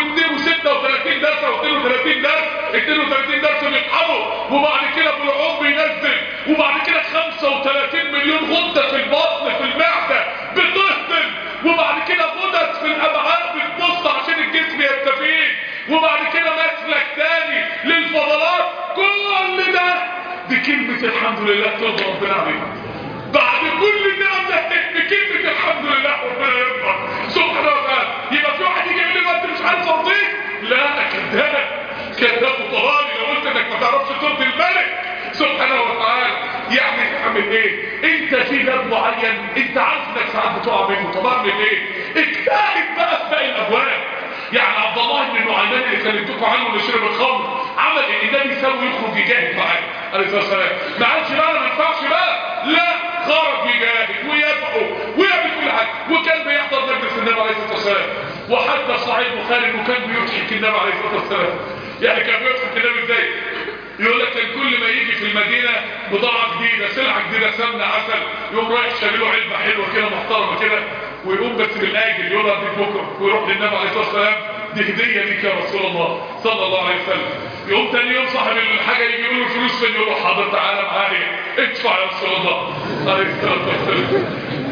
و36 درس او 32 درس 32 درس بيطحنوا وبعد كده بالعوم بينزل وبعد كده 35 مليون غده في البطن في المعده بتهضم وبعد كده غدد في الابعاد بتبص عشان الجسم يستفيد وبعد كده مسلك تاني للفضلات كل ده بكلمة الحمد لله ترضى ربنا عليك بعد كل النعم ده بكلمة الحمد لله ربنا يرضى سبحانه وتعالى يبقى في واحد يجي يقول لي ما انت مش عارف ارضيك لا كذاب كذاب وطهاري لو قلت انك ما تعرفش ترضي الملك سبحانه وتعالى يعني تعمل ايه انت في باب معين انت عارف انك ساعات بتقع منه طب اعمل ايه اجتهد بقى في باقي الابواب يعني عبد الله بن النعيمان اللي كلمتكم عنه اللي شرب الخمر عمل ايه النبي يسوي يخرج يجاهد معاه عليه الصلاه والسلام ما قالش بقى انا ما ينفعش بقى لا خرج يجاهد ويدعو ويعمل كل حاجه وكان بيحضر مجلس النبي عليه الصلاه والسلام وحتى صحيح البخاري انه كان بيضحك النبي عليه الصلاه والسلام يعني كان بيضحك النبي ازاي يقول لك كان كل ما يجي في المدينه بضاعه جديده سلعه جديده سمنه عسل يقوم رايح شاري له علبه حلوه كده محترمه كده ويقوم بس بالاجل يقول له بكره ويروح للنبي عليه الصلاه والسلام دي هديه ليك يا رسول الله صلى الله عليه وسلم يقوم تاني يوم صاحب الحاجه يجي يقول له الفلوس فين يقول له حاضر تعالى معايا ادفع يا رسول الله عليه الصلاه والسلام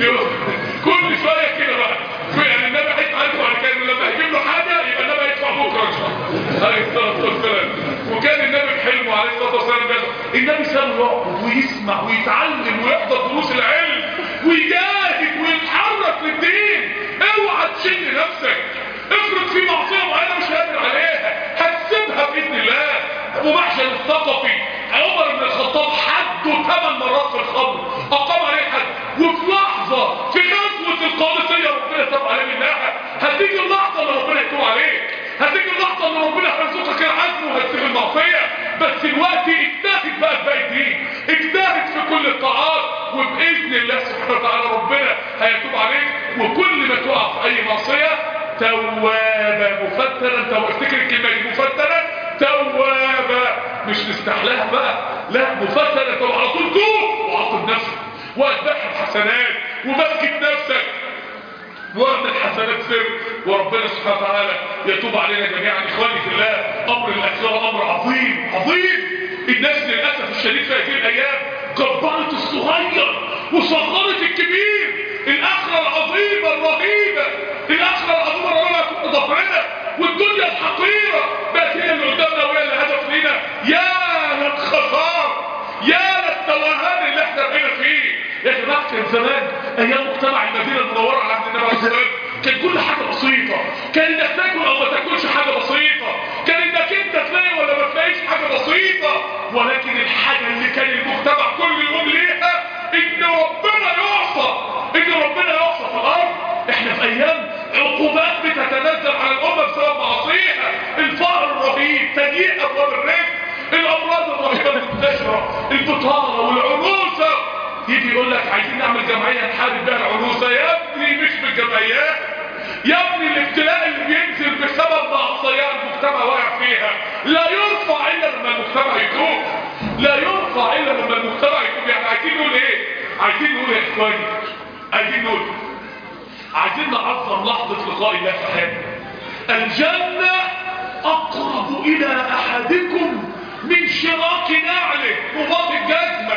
كل شويه كده بقى يعني النبي هيتعرف على كده لما هيجيب له حاجه يبقى النبي هيدفع بكره ان شاء الله عليه الصلاه والسلام وكان النبي بحلمه عليه الصلاه والسلام ده النبي سابه يقعد ويسمع ويتعلم ويحضر دروس العلم ويجاهد ويتحرك للدين اوعى تشن نفسك افرض في معصيه معينه مش قادر عليها هتسيبها باذن الله ابو محشر الثقفي عمر بن الخطاب حده ثمان مرات في الخمر اقام عليه حد وفي لحظه في غزوه القادسيه ربنا تاب عليه منها هتيجي اللحظه اللي ربنا يتوب عليك هتيجي اللحظه اللي ربنا هيرزقك العزم وهتسيب المعصيه بس الوقت اجتهد بقى في باقي الدين اجتهد في كل الطاعات وباذن الله سبحانه وتعالى ربنا هيتوب عليك وكل ما تقع في اي معصيه توابا مفتنا تو افتكر الكلمه دي مفتنا توابا مش نستحلاها بقى لا مفتنا تو على طول توب وعاقب نفسك واتبعها بحسنات وبسكت نفسك واعمل حسنات سر وربنا سبحانه وتعالى يتوب علينا جميعا اخواني في الله امر الاخره امر عظيم عظيم الناس للاسف الشديد في هذه الايام كبرت الصغير وصغرت الكبير الاخره العظيمه الرهيبه الاخره العظيمه الرهيبه كنت ظهرنا والدنيا الحقيره بقت هي اللي قدامنا وهي الهدف لينا يا للخساره يا للتوهان اللي احنا بقينا فيه يا جماعه كان زمان ايام مجتمع المدينه المنوره على عهد النبي عليه الصلاه والسلام كان كل حاجه بسيطه كان انك تاكل او ما تاكلش حاجه بسيطه كان انك انت تلاقي ولا ما تلاقيش حاجه بسيطه ولكن الحاجه اللي كان المجتمع كل يوم ليها ان ربنا يعصى ان ربنا يعصى في الارض احنا في ايام عقوبات بتتنزل على الامه بسبب معاصيها الفقر الرهيب تضييق ابواب الرزق الامراض الرهيبه المنتشره البطاله والعنوسه يجي يقول لك عايزين نعمل جمعيه نحارب بيها العنوسه يا ابني مش بالجمعيات يا ابني الابتلاء اللي بينزل بسبب معصيات المجتمع واقع فيها لا يرفع الا لما المجتمع يتوب لا يرفع الا لما المجتمع يتوب يعني عايزين نقول ايه عايزين نقول يا اخواني عايزين نقول عايزين نعظم لحظه لقاء الله في حياتنا الجنه اقرب الى احدكم من شراك نعله رباط الجزمه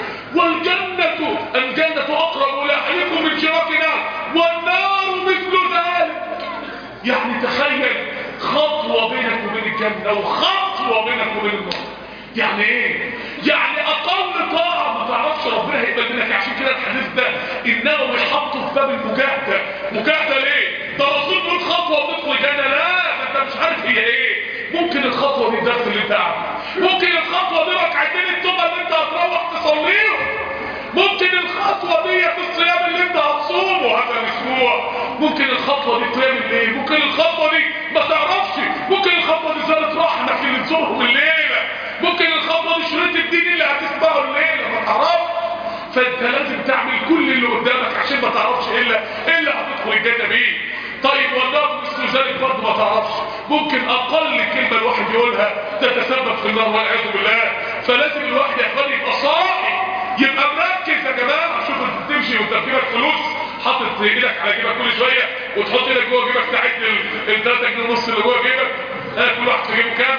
والجنة الجنة أقرب إلى أحدكم من شراك نار والنار مثل ذلك يعني تخيل خطوة بينك وبين الجنة وخطوة بينك وبين النار يعني ايه؟ يعني أقل طاعة ما تعرفش ربنا هيقبل منك عشان كده الحديث ده إنه يحطه في باب المجاهدة مجاهدة ليه؟ ده رسول بيقول خطوة وتدخل الجنة لا ده أنت مش عارف هي ايه ممكن الخطوة دي الدرس اللي انت عامله ممكن الخطوة دي ركعتين التوبة اللي انت هتروح تصليهم ممكن الخطوة دي في الصيام اللي انت هتصومه هذا الاسبوع ممكن الخطوة دي قيام الليل ممكن الخطوة دي ما تعرفش ممكن الخطوة دي زالت رحمك اللي تزورهم الليلة ممكن الخطوة دي شريط الدين اللي هتسمعه الليلة ما تعرفش فانت لازم تعمل كل اللي قدامك عشان ما تعرفش الا الا هتدخل الجنة بيه طيب والنار مثل ذلك برضه ما تعرفش ممكن اقل كلمة الواحد يقولها تتسبب في النار والعياذ بالله فلازم الواحد يا اخواني يبقى صاحي يبقى مركز يا جماعه شوف انت بتمشي وانت في جيبك فلوس حاطط ايدك على جيبك كل شويه وتحط ايدك جوه جيبك تعد ال 3 جنيه ونص اللي جوه جيبك ها كل واحد في جيبه كام؟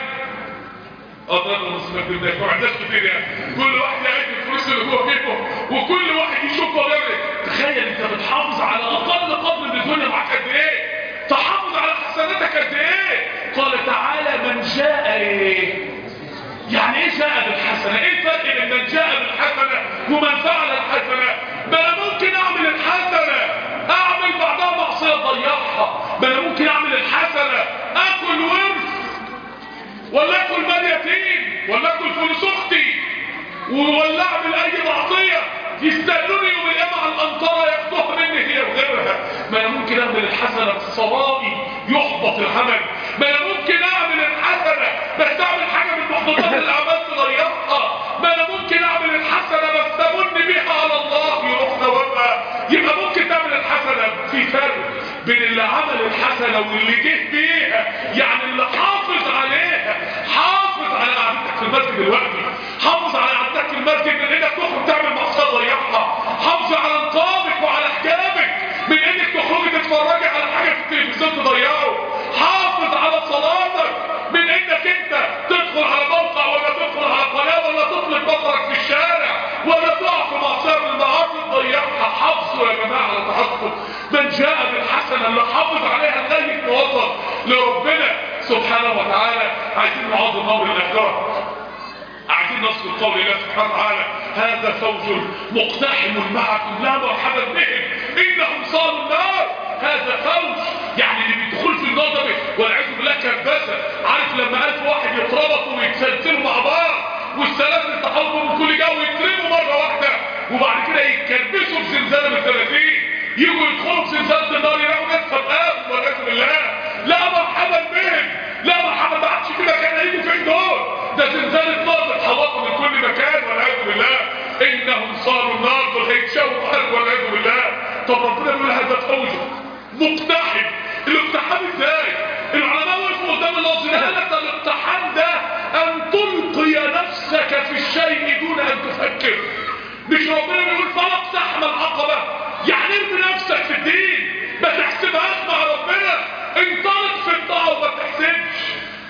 اه 3 ونص ما ما عندناش كتير يعني كل واحد يعد الفلوس اللي جوه جيبه وكل واحد يشوف هو بيعمل تخيل انت بتحافظ على اقل قدر من الدنيا معاك قد ايه؟ تحافظ على حسناتك قد ايه؟ قال تعالى من جاء ايه؟ يعني ايه جاء بالحسنة ايه الفرق بين من جاء بالحسنة ومن فعل الحسنة ما انا ممكن اعمل الحسنة اعمل بعدها معصية ضيعها ما انا ممكن اعمل الحسنة اكل ورث ولا اكل مال يتيم ولا اكل فلوس اختي ولا اعمل اي معصية يستقلوني يوم القيامة على الانطرة ياخدوها مني هي وغيرها ما انا ممكن اعمل الحسنة بصرائي يحبط العمل ما انا ممكن اعمل الحسنة بس اعمل حاجة من محبطات الاعمال تضيعها ما انا ممكن اعمل الحسنة بس تمن بيها على الله يروح ثوابها يبقى ممكن تعمل الحسنة في فرق بين اللي عمل الحسنة واللي جه بيها يعني اللي حافظ عليها حافظ على قعدتك في المسجد دلوقتي حافظ على قعدتك في المسجد من انك تخرج تعمل معصية تضيعها حافظ على نقابك وعلى حجابك من انك تخرجي تتفرجي على حاجة في التلفزيون تضيعه حافظ على صلاتك من انك انت تدخل على موقع ولا تدخل على قناة ولا تطلق بصرك في الشارع ولا تقع في معصية من المعاصي تضيعها حافظوا يا جماعة على تحفظ من جاء بالحسنة اللي حافظ عليها لغاية ما وصل لربنا سبحانه وتعالى عايزين نعظم امر الاخره عايزين نذكر قول الله سبحانه وتعالى هذا فوج مقتحم معكم لا مرحبا بهم انهم صالوا النار هذا فوج يعني اللي بيدخل في النار ده والعياذ بالله كبسه عارف لما ألف واحد يتربطوا ويتسلسلوا مع بعض والسلاسل تحطوا من كل جو يترموا مره واحده وبعد كده يتكبسوا في زنزانه من 30 يجوا يدخلوا في زنزانه النار يلاقوا ناس فرقان والعياذ بالله لا مرحبا بهم لا مرحبا ما عادش في مكان هيجوا فين دول ده زلزال النار بتحوطوا من كل مكان والعياذ بالله انهم صاروا النار دول هيتشاوروا قلب والعياذ بالله طب ربنا بيقول هذا فوج مقتحم الاقتحام ازاي العلماء وقفوا قدام اللفظ ده قال لك ده الاقتحام ده ان تلقي نفسك في الشيء دون ان تفكر مش ربنا بيقول فلا اقتحم العقبه يعني ارمي نفسك في الدين ما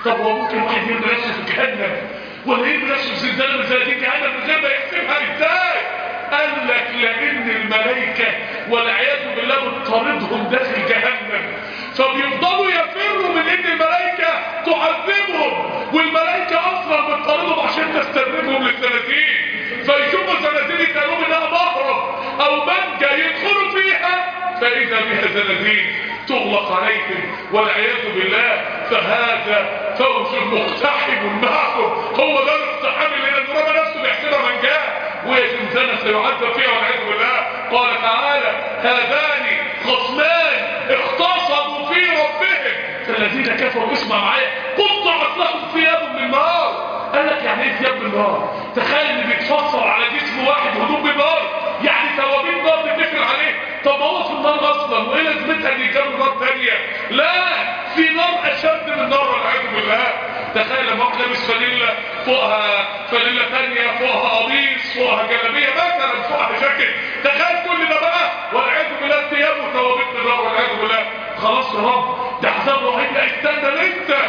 طب هو ممكن واحد يرمي نفسه في جهنم ولا يرمي نفسه في زلزال من زلازل جهنم من غير ما يحسبها ازاي قال لك لان الملائكه والعياذ بالله بتطاردهم داخل جهنم فبيفضلوا يفروا من ان الملائكه تعذبهم والملائكه اصلا بتطاردهم عشان تستدرجهم للزنازين فيشوفوا الزنازين يتقالوا انها مهرب او منجا يدخلوا فيها فاذا بها زنازين تغلق عليهم والعياذ بالله فهذا فوز مقتحم معكم هو ده الاقتحام اللي ربنا نفسه بيحسبها من جاء وهي زنزانه سيعذب فيها والعياذ بالله قال تعالى هذان خصمان اختصموا في ربهم فالذين كفروا اسمع معايا قطعت لهم ثياب من نار قال لك يعني ايه ثياب من نار تخيل ان بيتفصل على جسم واحد هدوم من نار يعني ثوابين نار بتفر عليه طب هو في النار اصلا وايه لازمتها ان يجيب نار ثانيه لا في نار اشد من النار والعياذ بالله تخيل لما واحد لابس فانيلا فوقها فانيلا ثانيه فوقها قميص فوقها جلابيه مثلا فوقها جاكيت تخيل كل ده بقى والعياذ بالله ثياب وثوابين من النار والعياذ بالله خلاص يا رب ده عذاب رهيب لا استنى لسه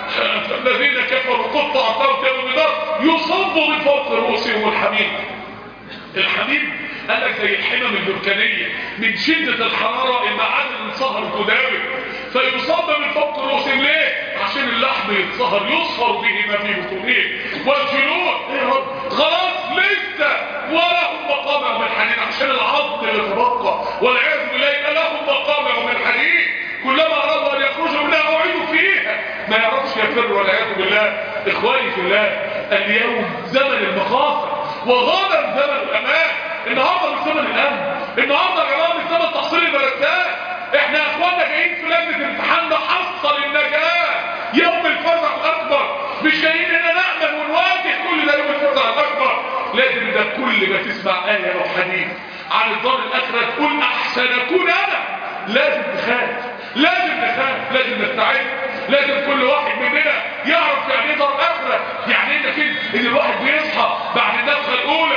الذين كفروا قطع صوت يوم النار يصبوا من فوق رؤوسهم الحميم الحميم قال لك زي الحمم البركانية من شدة الحرارة المعادن انصهر قدامه فيصاب من فوق رؤوسهم ليه؟ عشان اللحم يتصهر يصهر به ما في بطونهم والجنود ايه يا رب خلاص لسه ولهم مقامع من حديد عشان العظم اللي تبقى والعياذ بالله يبقى لهم مقامع من حديد كلما ارادوا ان يخرجوا منها اعيدوا فيها ما يعرفش يفر والعياذ بالله اخواني في الله اليوم زمن المخاطر وغدا زمن الامان النهارده مش زمن الامن النهارده يا جماعه مش زمن تحصيل الملكات احنا يا اخوانا جايين في لجنه امتحان نحصل النجاه يوم الفزع الاكبر مش جايين هنا نامل ونواجه كل ده يوم الفزع الاكبر لازم ده كل ما تسمع ايه او حديث عن الدار الاخره تقول احسن اكون انا لازم تخاف لازم نخاف لازم نستعد لازم كل واحد مننا يعرف يعني ايه دار اخره يعني ايه كده ان الواحد بيصحى بعد النفخه الاولى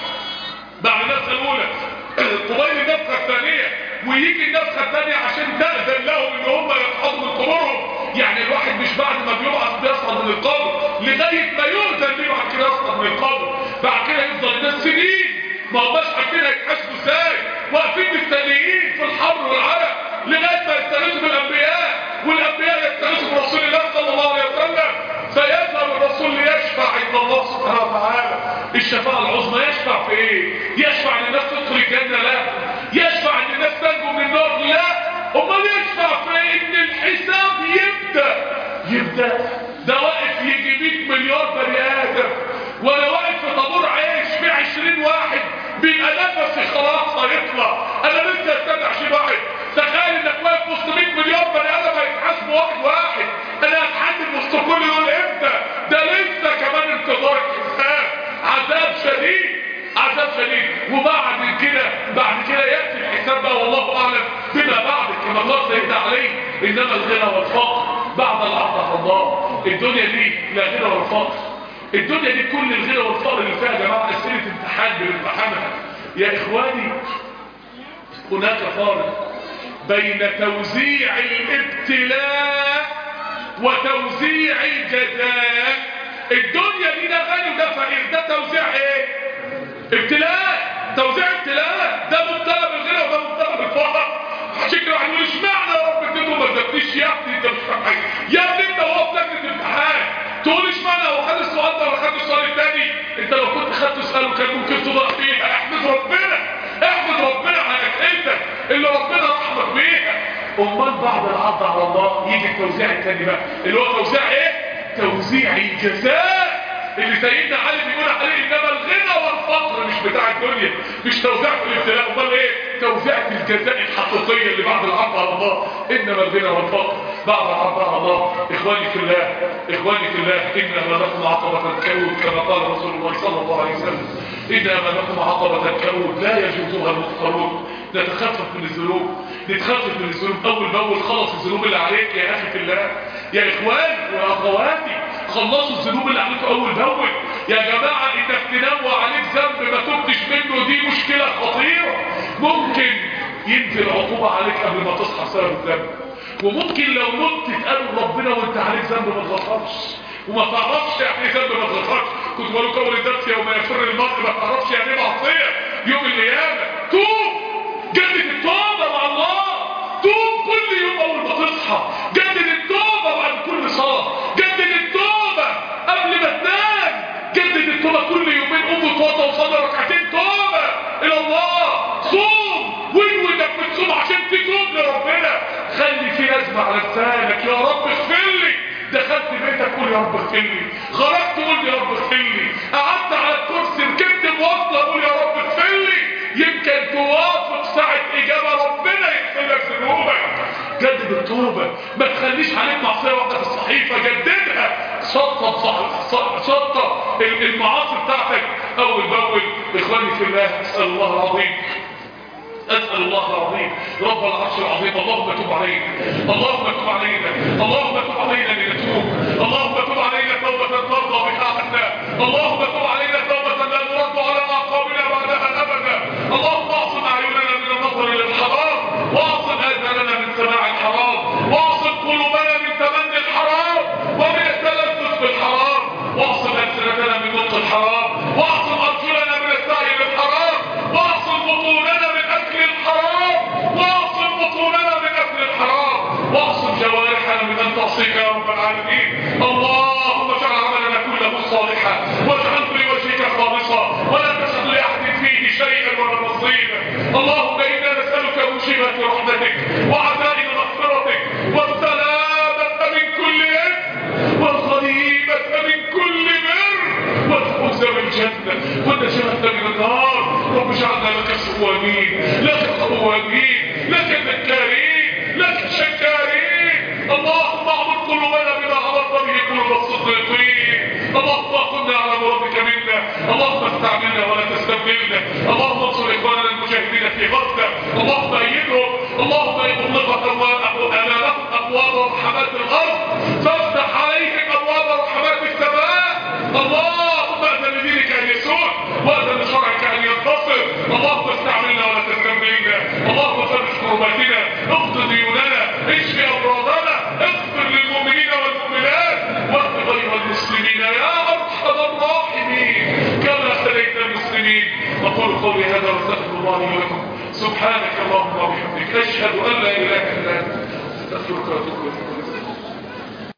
بعد النفخه الاولى قبيل النفخه الثانيه ويجي النفخه الثانيه عشان تاذن لهم ان هم يصحدوا من قبورهم يعني الواحد مش بعد ما بيبعث بيصعد من القبر لغايه ما يؤذن ليه بعد كده يصعد من القبر بعد كده يفضل الناس سنين ما هماش عارفين هيتحاسبوا ازاي واقفين مستنيين في الحر والعرق لغايه ما يستغيثوا بالانبياء والانبياء يستغيثوا برسول الله صلى الله عليه وسلم فيذهب الرسول ليشفع عند الله سبحانه وتعالى الشفاعه العظمى يشفع في ايه يشفع ان الناس تدخل الجنه لا يشفع ان الناس تنجو من النار لا امال يشفع في ان الحساب يبدا يبدا ده واقف يجي 100 مليار بني ادم ولا واقف في طابور عيش في 20 واحد بيبقى نفسي خلاص هيطلع انا لسه استنى 20 واحد تخيل انك واقف وسط 100 مليار بني ادم هيتحاسبوا واحد واحد انا هتحدد وسط كل دول امتى ده لسه كمان انتظار الحساب عذاب شديد عذاب شديد وبعد كده بعد كده ياتي الحساب بقى والله اعلم بما بعد كما قال سيدنا علي انما الغنى والفقر بعد العرض على الله الدنيا دي لا غنى ولا فقر الدنيا دي كل الغنى والفقر اللي فيها يا جماعه اسئله امتحان بنمتحنها يا اخواني هناك فارق بين توزيع الابتلاء وتوزيع الجزاء الدنيا دي ده غني وده فقير ده توزيع ايه ابتلاء توزيع ابتلاء ده مبتلى بالغنى وده مبتلى بالفقر عشان كده واحد يقول اشمعنى يا رب اديته ما ادتنيش يا ابني انت مش فاهم حاجه يا ابني انت وهو في لجنه امتحان تقول اشمعنى هو خد السؤال ده ولا خد السؤال الثاني انت لو كنت خدت سؤال كان ممكن تضيع فيها احمد ربنا احمد ربنا على اسئلتك اللي ربنا رحمك بيها امال بعد العرض على الله يجي التوزيع الثاني بقى اللي هو توزيع ايه توزيع الجزاء اللي سيدنا علي بيقول عليه انما الغنى والفقر مش بتاع الدنيا مش توزيع في الابتلاء امال ايه توزيع الجزاء الحقيقيه اللي بعد العرض على الله انما الغنى والفقر بعد العرض على الله اخواني في الله اخواني في الله ان امامكم عقبه كود كما قال رسول الله صلى الله عليه وسلم ان امامكم عقبه كود لا يجوزها المختارون نتخفف من الذنوب نتخفف من الذنوب اول باول خلص الذنوب اللي عليك يا اخي في الله يا اخوان واخواتي خلصوا الذنوب اللي عليكم اول باول يا جماعه انك تنوى عليك ذنب ما تبتش منه دي مشكله خطيره ممكن ينزل عقوبه عليك قبل ما تصحى بسبب الذنب وممكن لو مت تقابل ربنا وانت عليك ذنب ما تغفرش وما تعرفش يعني ايه ذنب ما تغفرش كنت بقول قول النفس يوم يفر المرء ما تعرفش يعني ايه معصيه يوم القيامه توب جدد التوبه مع الله توب كل يوم اول ما تصحى جدد التوبه بعد كل صلاه جدد التوبه قبل ما تنام جدد التوبه كل يومين قوم وتوضى وصلي ركعتين توبه الى الله صوم وانوي انك بتصوم عشان تتوب لربنا خلي في نزمه على لسانك يا رب اغفر لي دخلت بيتك قول يا رب اغفر لي خرجت قول يا رب اغفر لي قعدت على الكرسي ركبت مواصله قول يا رب اغفر لي يمكن توافق ساعه اجابه ربنا يغفر لك ذنوبك جدد التوبه ما تخليش عليك معصيه واحده في الصحيفه جددها شطب شطب المعاصي بتاعتك اول باول اخواني في الله اسال الله العظيم أسأل الله العظيم رب العرش العظيم اللهم تب علينا اللهم تب علينا اللهم تب علينا لنتوب اللهم تب علينا توبة ترضى بها عنا اللهم تب علينا توبة لا نرد على أعقابنا بعدها أبدا اللهم اعصم أعيننا من النظر للحرام واعصم آذاننا من سماع الحرام واعصم قلوبنا من تمني الحرام ومن التلذذ بالحرام واعصم ألسنتنا من نطق الحرام واعصم أرجلنا من السعي بالحرام واعصم بطوننا من أكل الحرام واعصم بطوننا من أكل الحرام واعصم جوارحنا من أن تعصيك يا رب العالمين اللهم اجعل عملنا كله صالحا واجعله لوجهك خالصا ولا تجعل لأحد فيه شيئا ولا نصيبا اللهم إنا نسألك موجبات رحمتك وعزائم مغفرتك والسلامة من كل إثم والغنيمة من كل بر والفوز بالجنة والنجاة من النار رب اجعلنا لك صوامين لك قوامين لك ذكارين لك شكارين اللهم اعمر قلوبنا بما عمرت به قلوب الصديقين اللهم كنا على مرادك منا اللهم استعملنا ولا تستبدلنا اللهم انصر اخواننا المجاهدين في غزه اللهم ايدهم اللهم اغلق امامهم ابواب رحمات الارض فافتح عليهم ابواب رحمات السماء اللهم اذن لدينك ان يسود واذن لشرعك ان ينتصر اللهم استعملنا ولا تستبدلنا اللهم فرج كرباتنا اقض ديوننا اشف امراضنا اغفر للمؤمنين والمؤمنات واهد غير المسلمين يا ارحم الراحمين كما هديت المسلمين اقول قولي هذا واستغفر الله لي ولكم سبحانك اللهم وبحمدك اشهد ان لا اله الا انت استغفرك واتوب اليك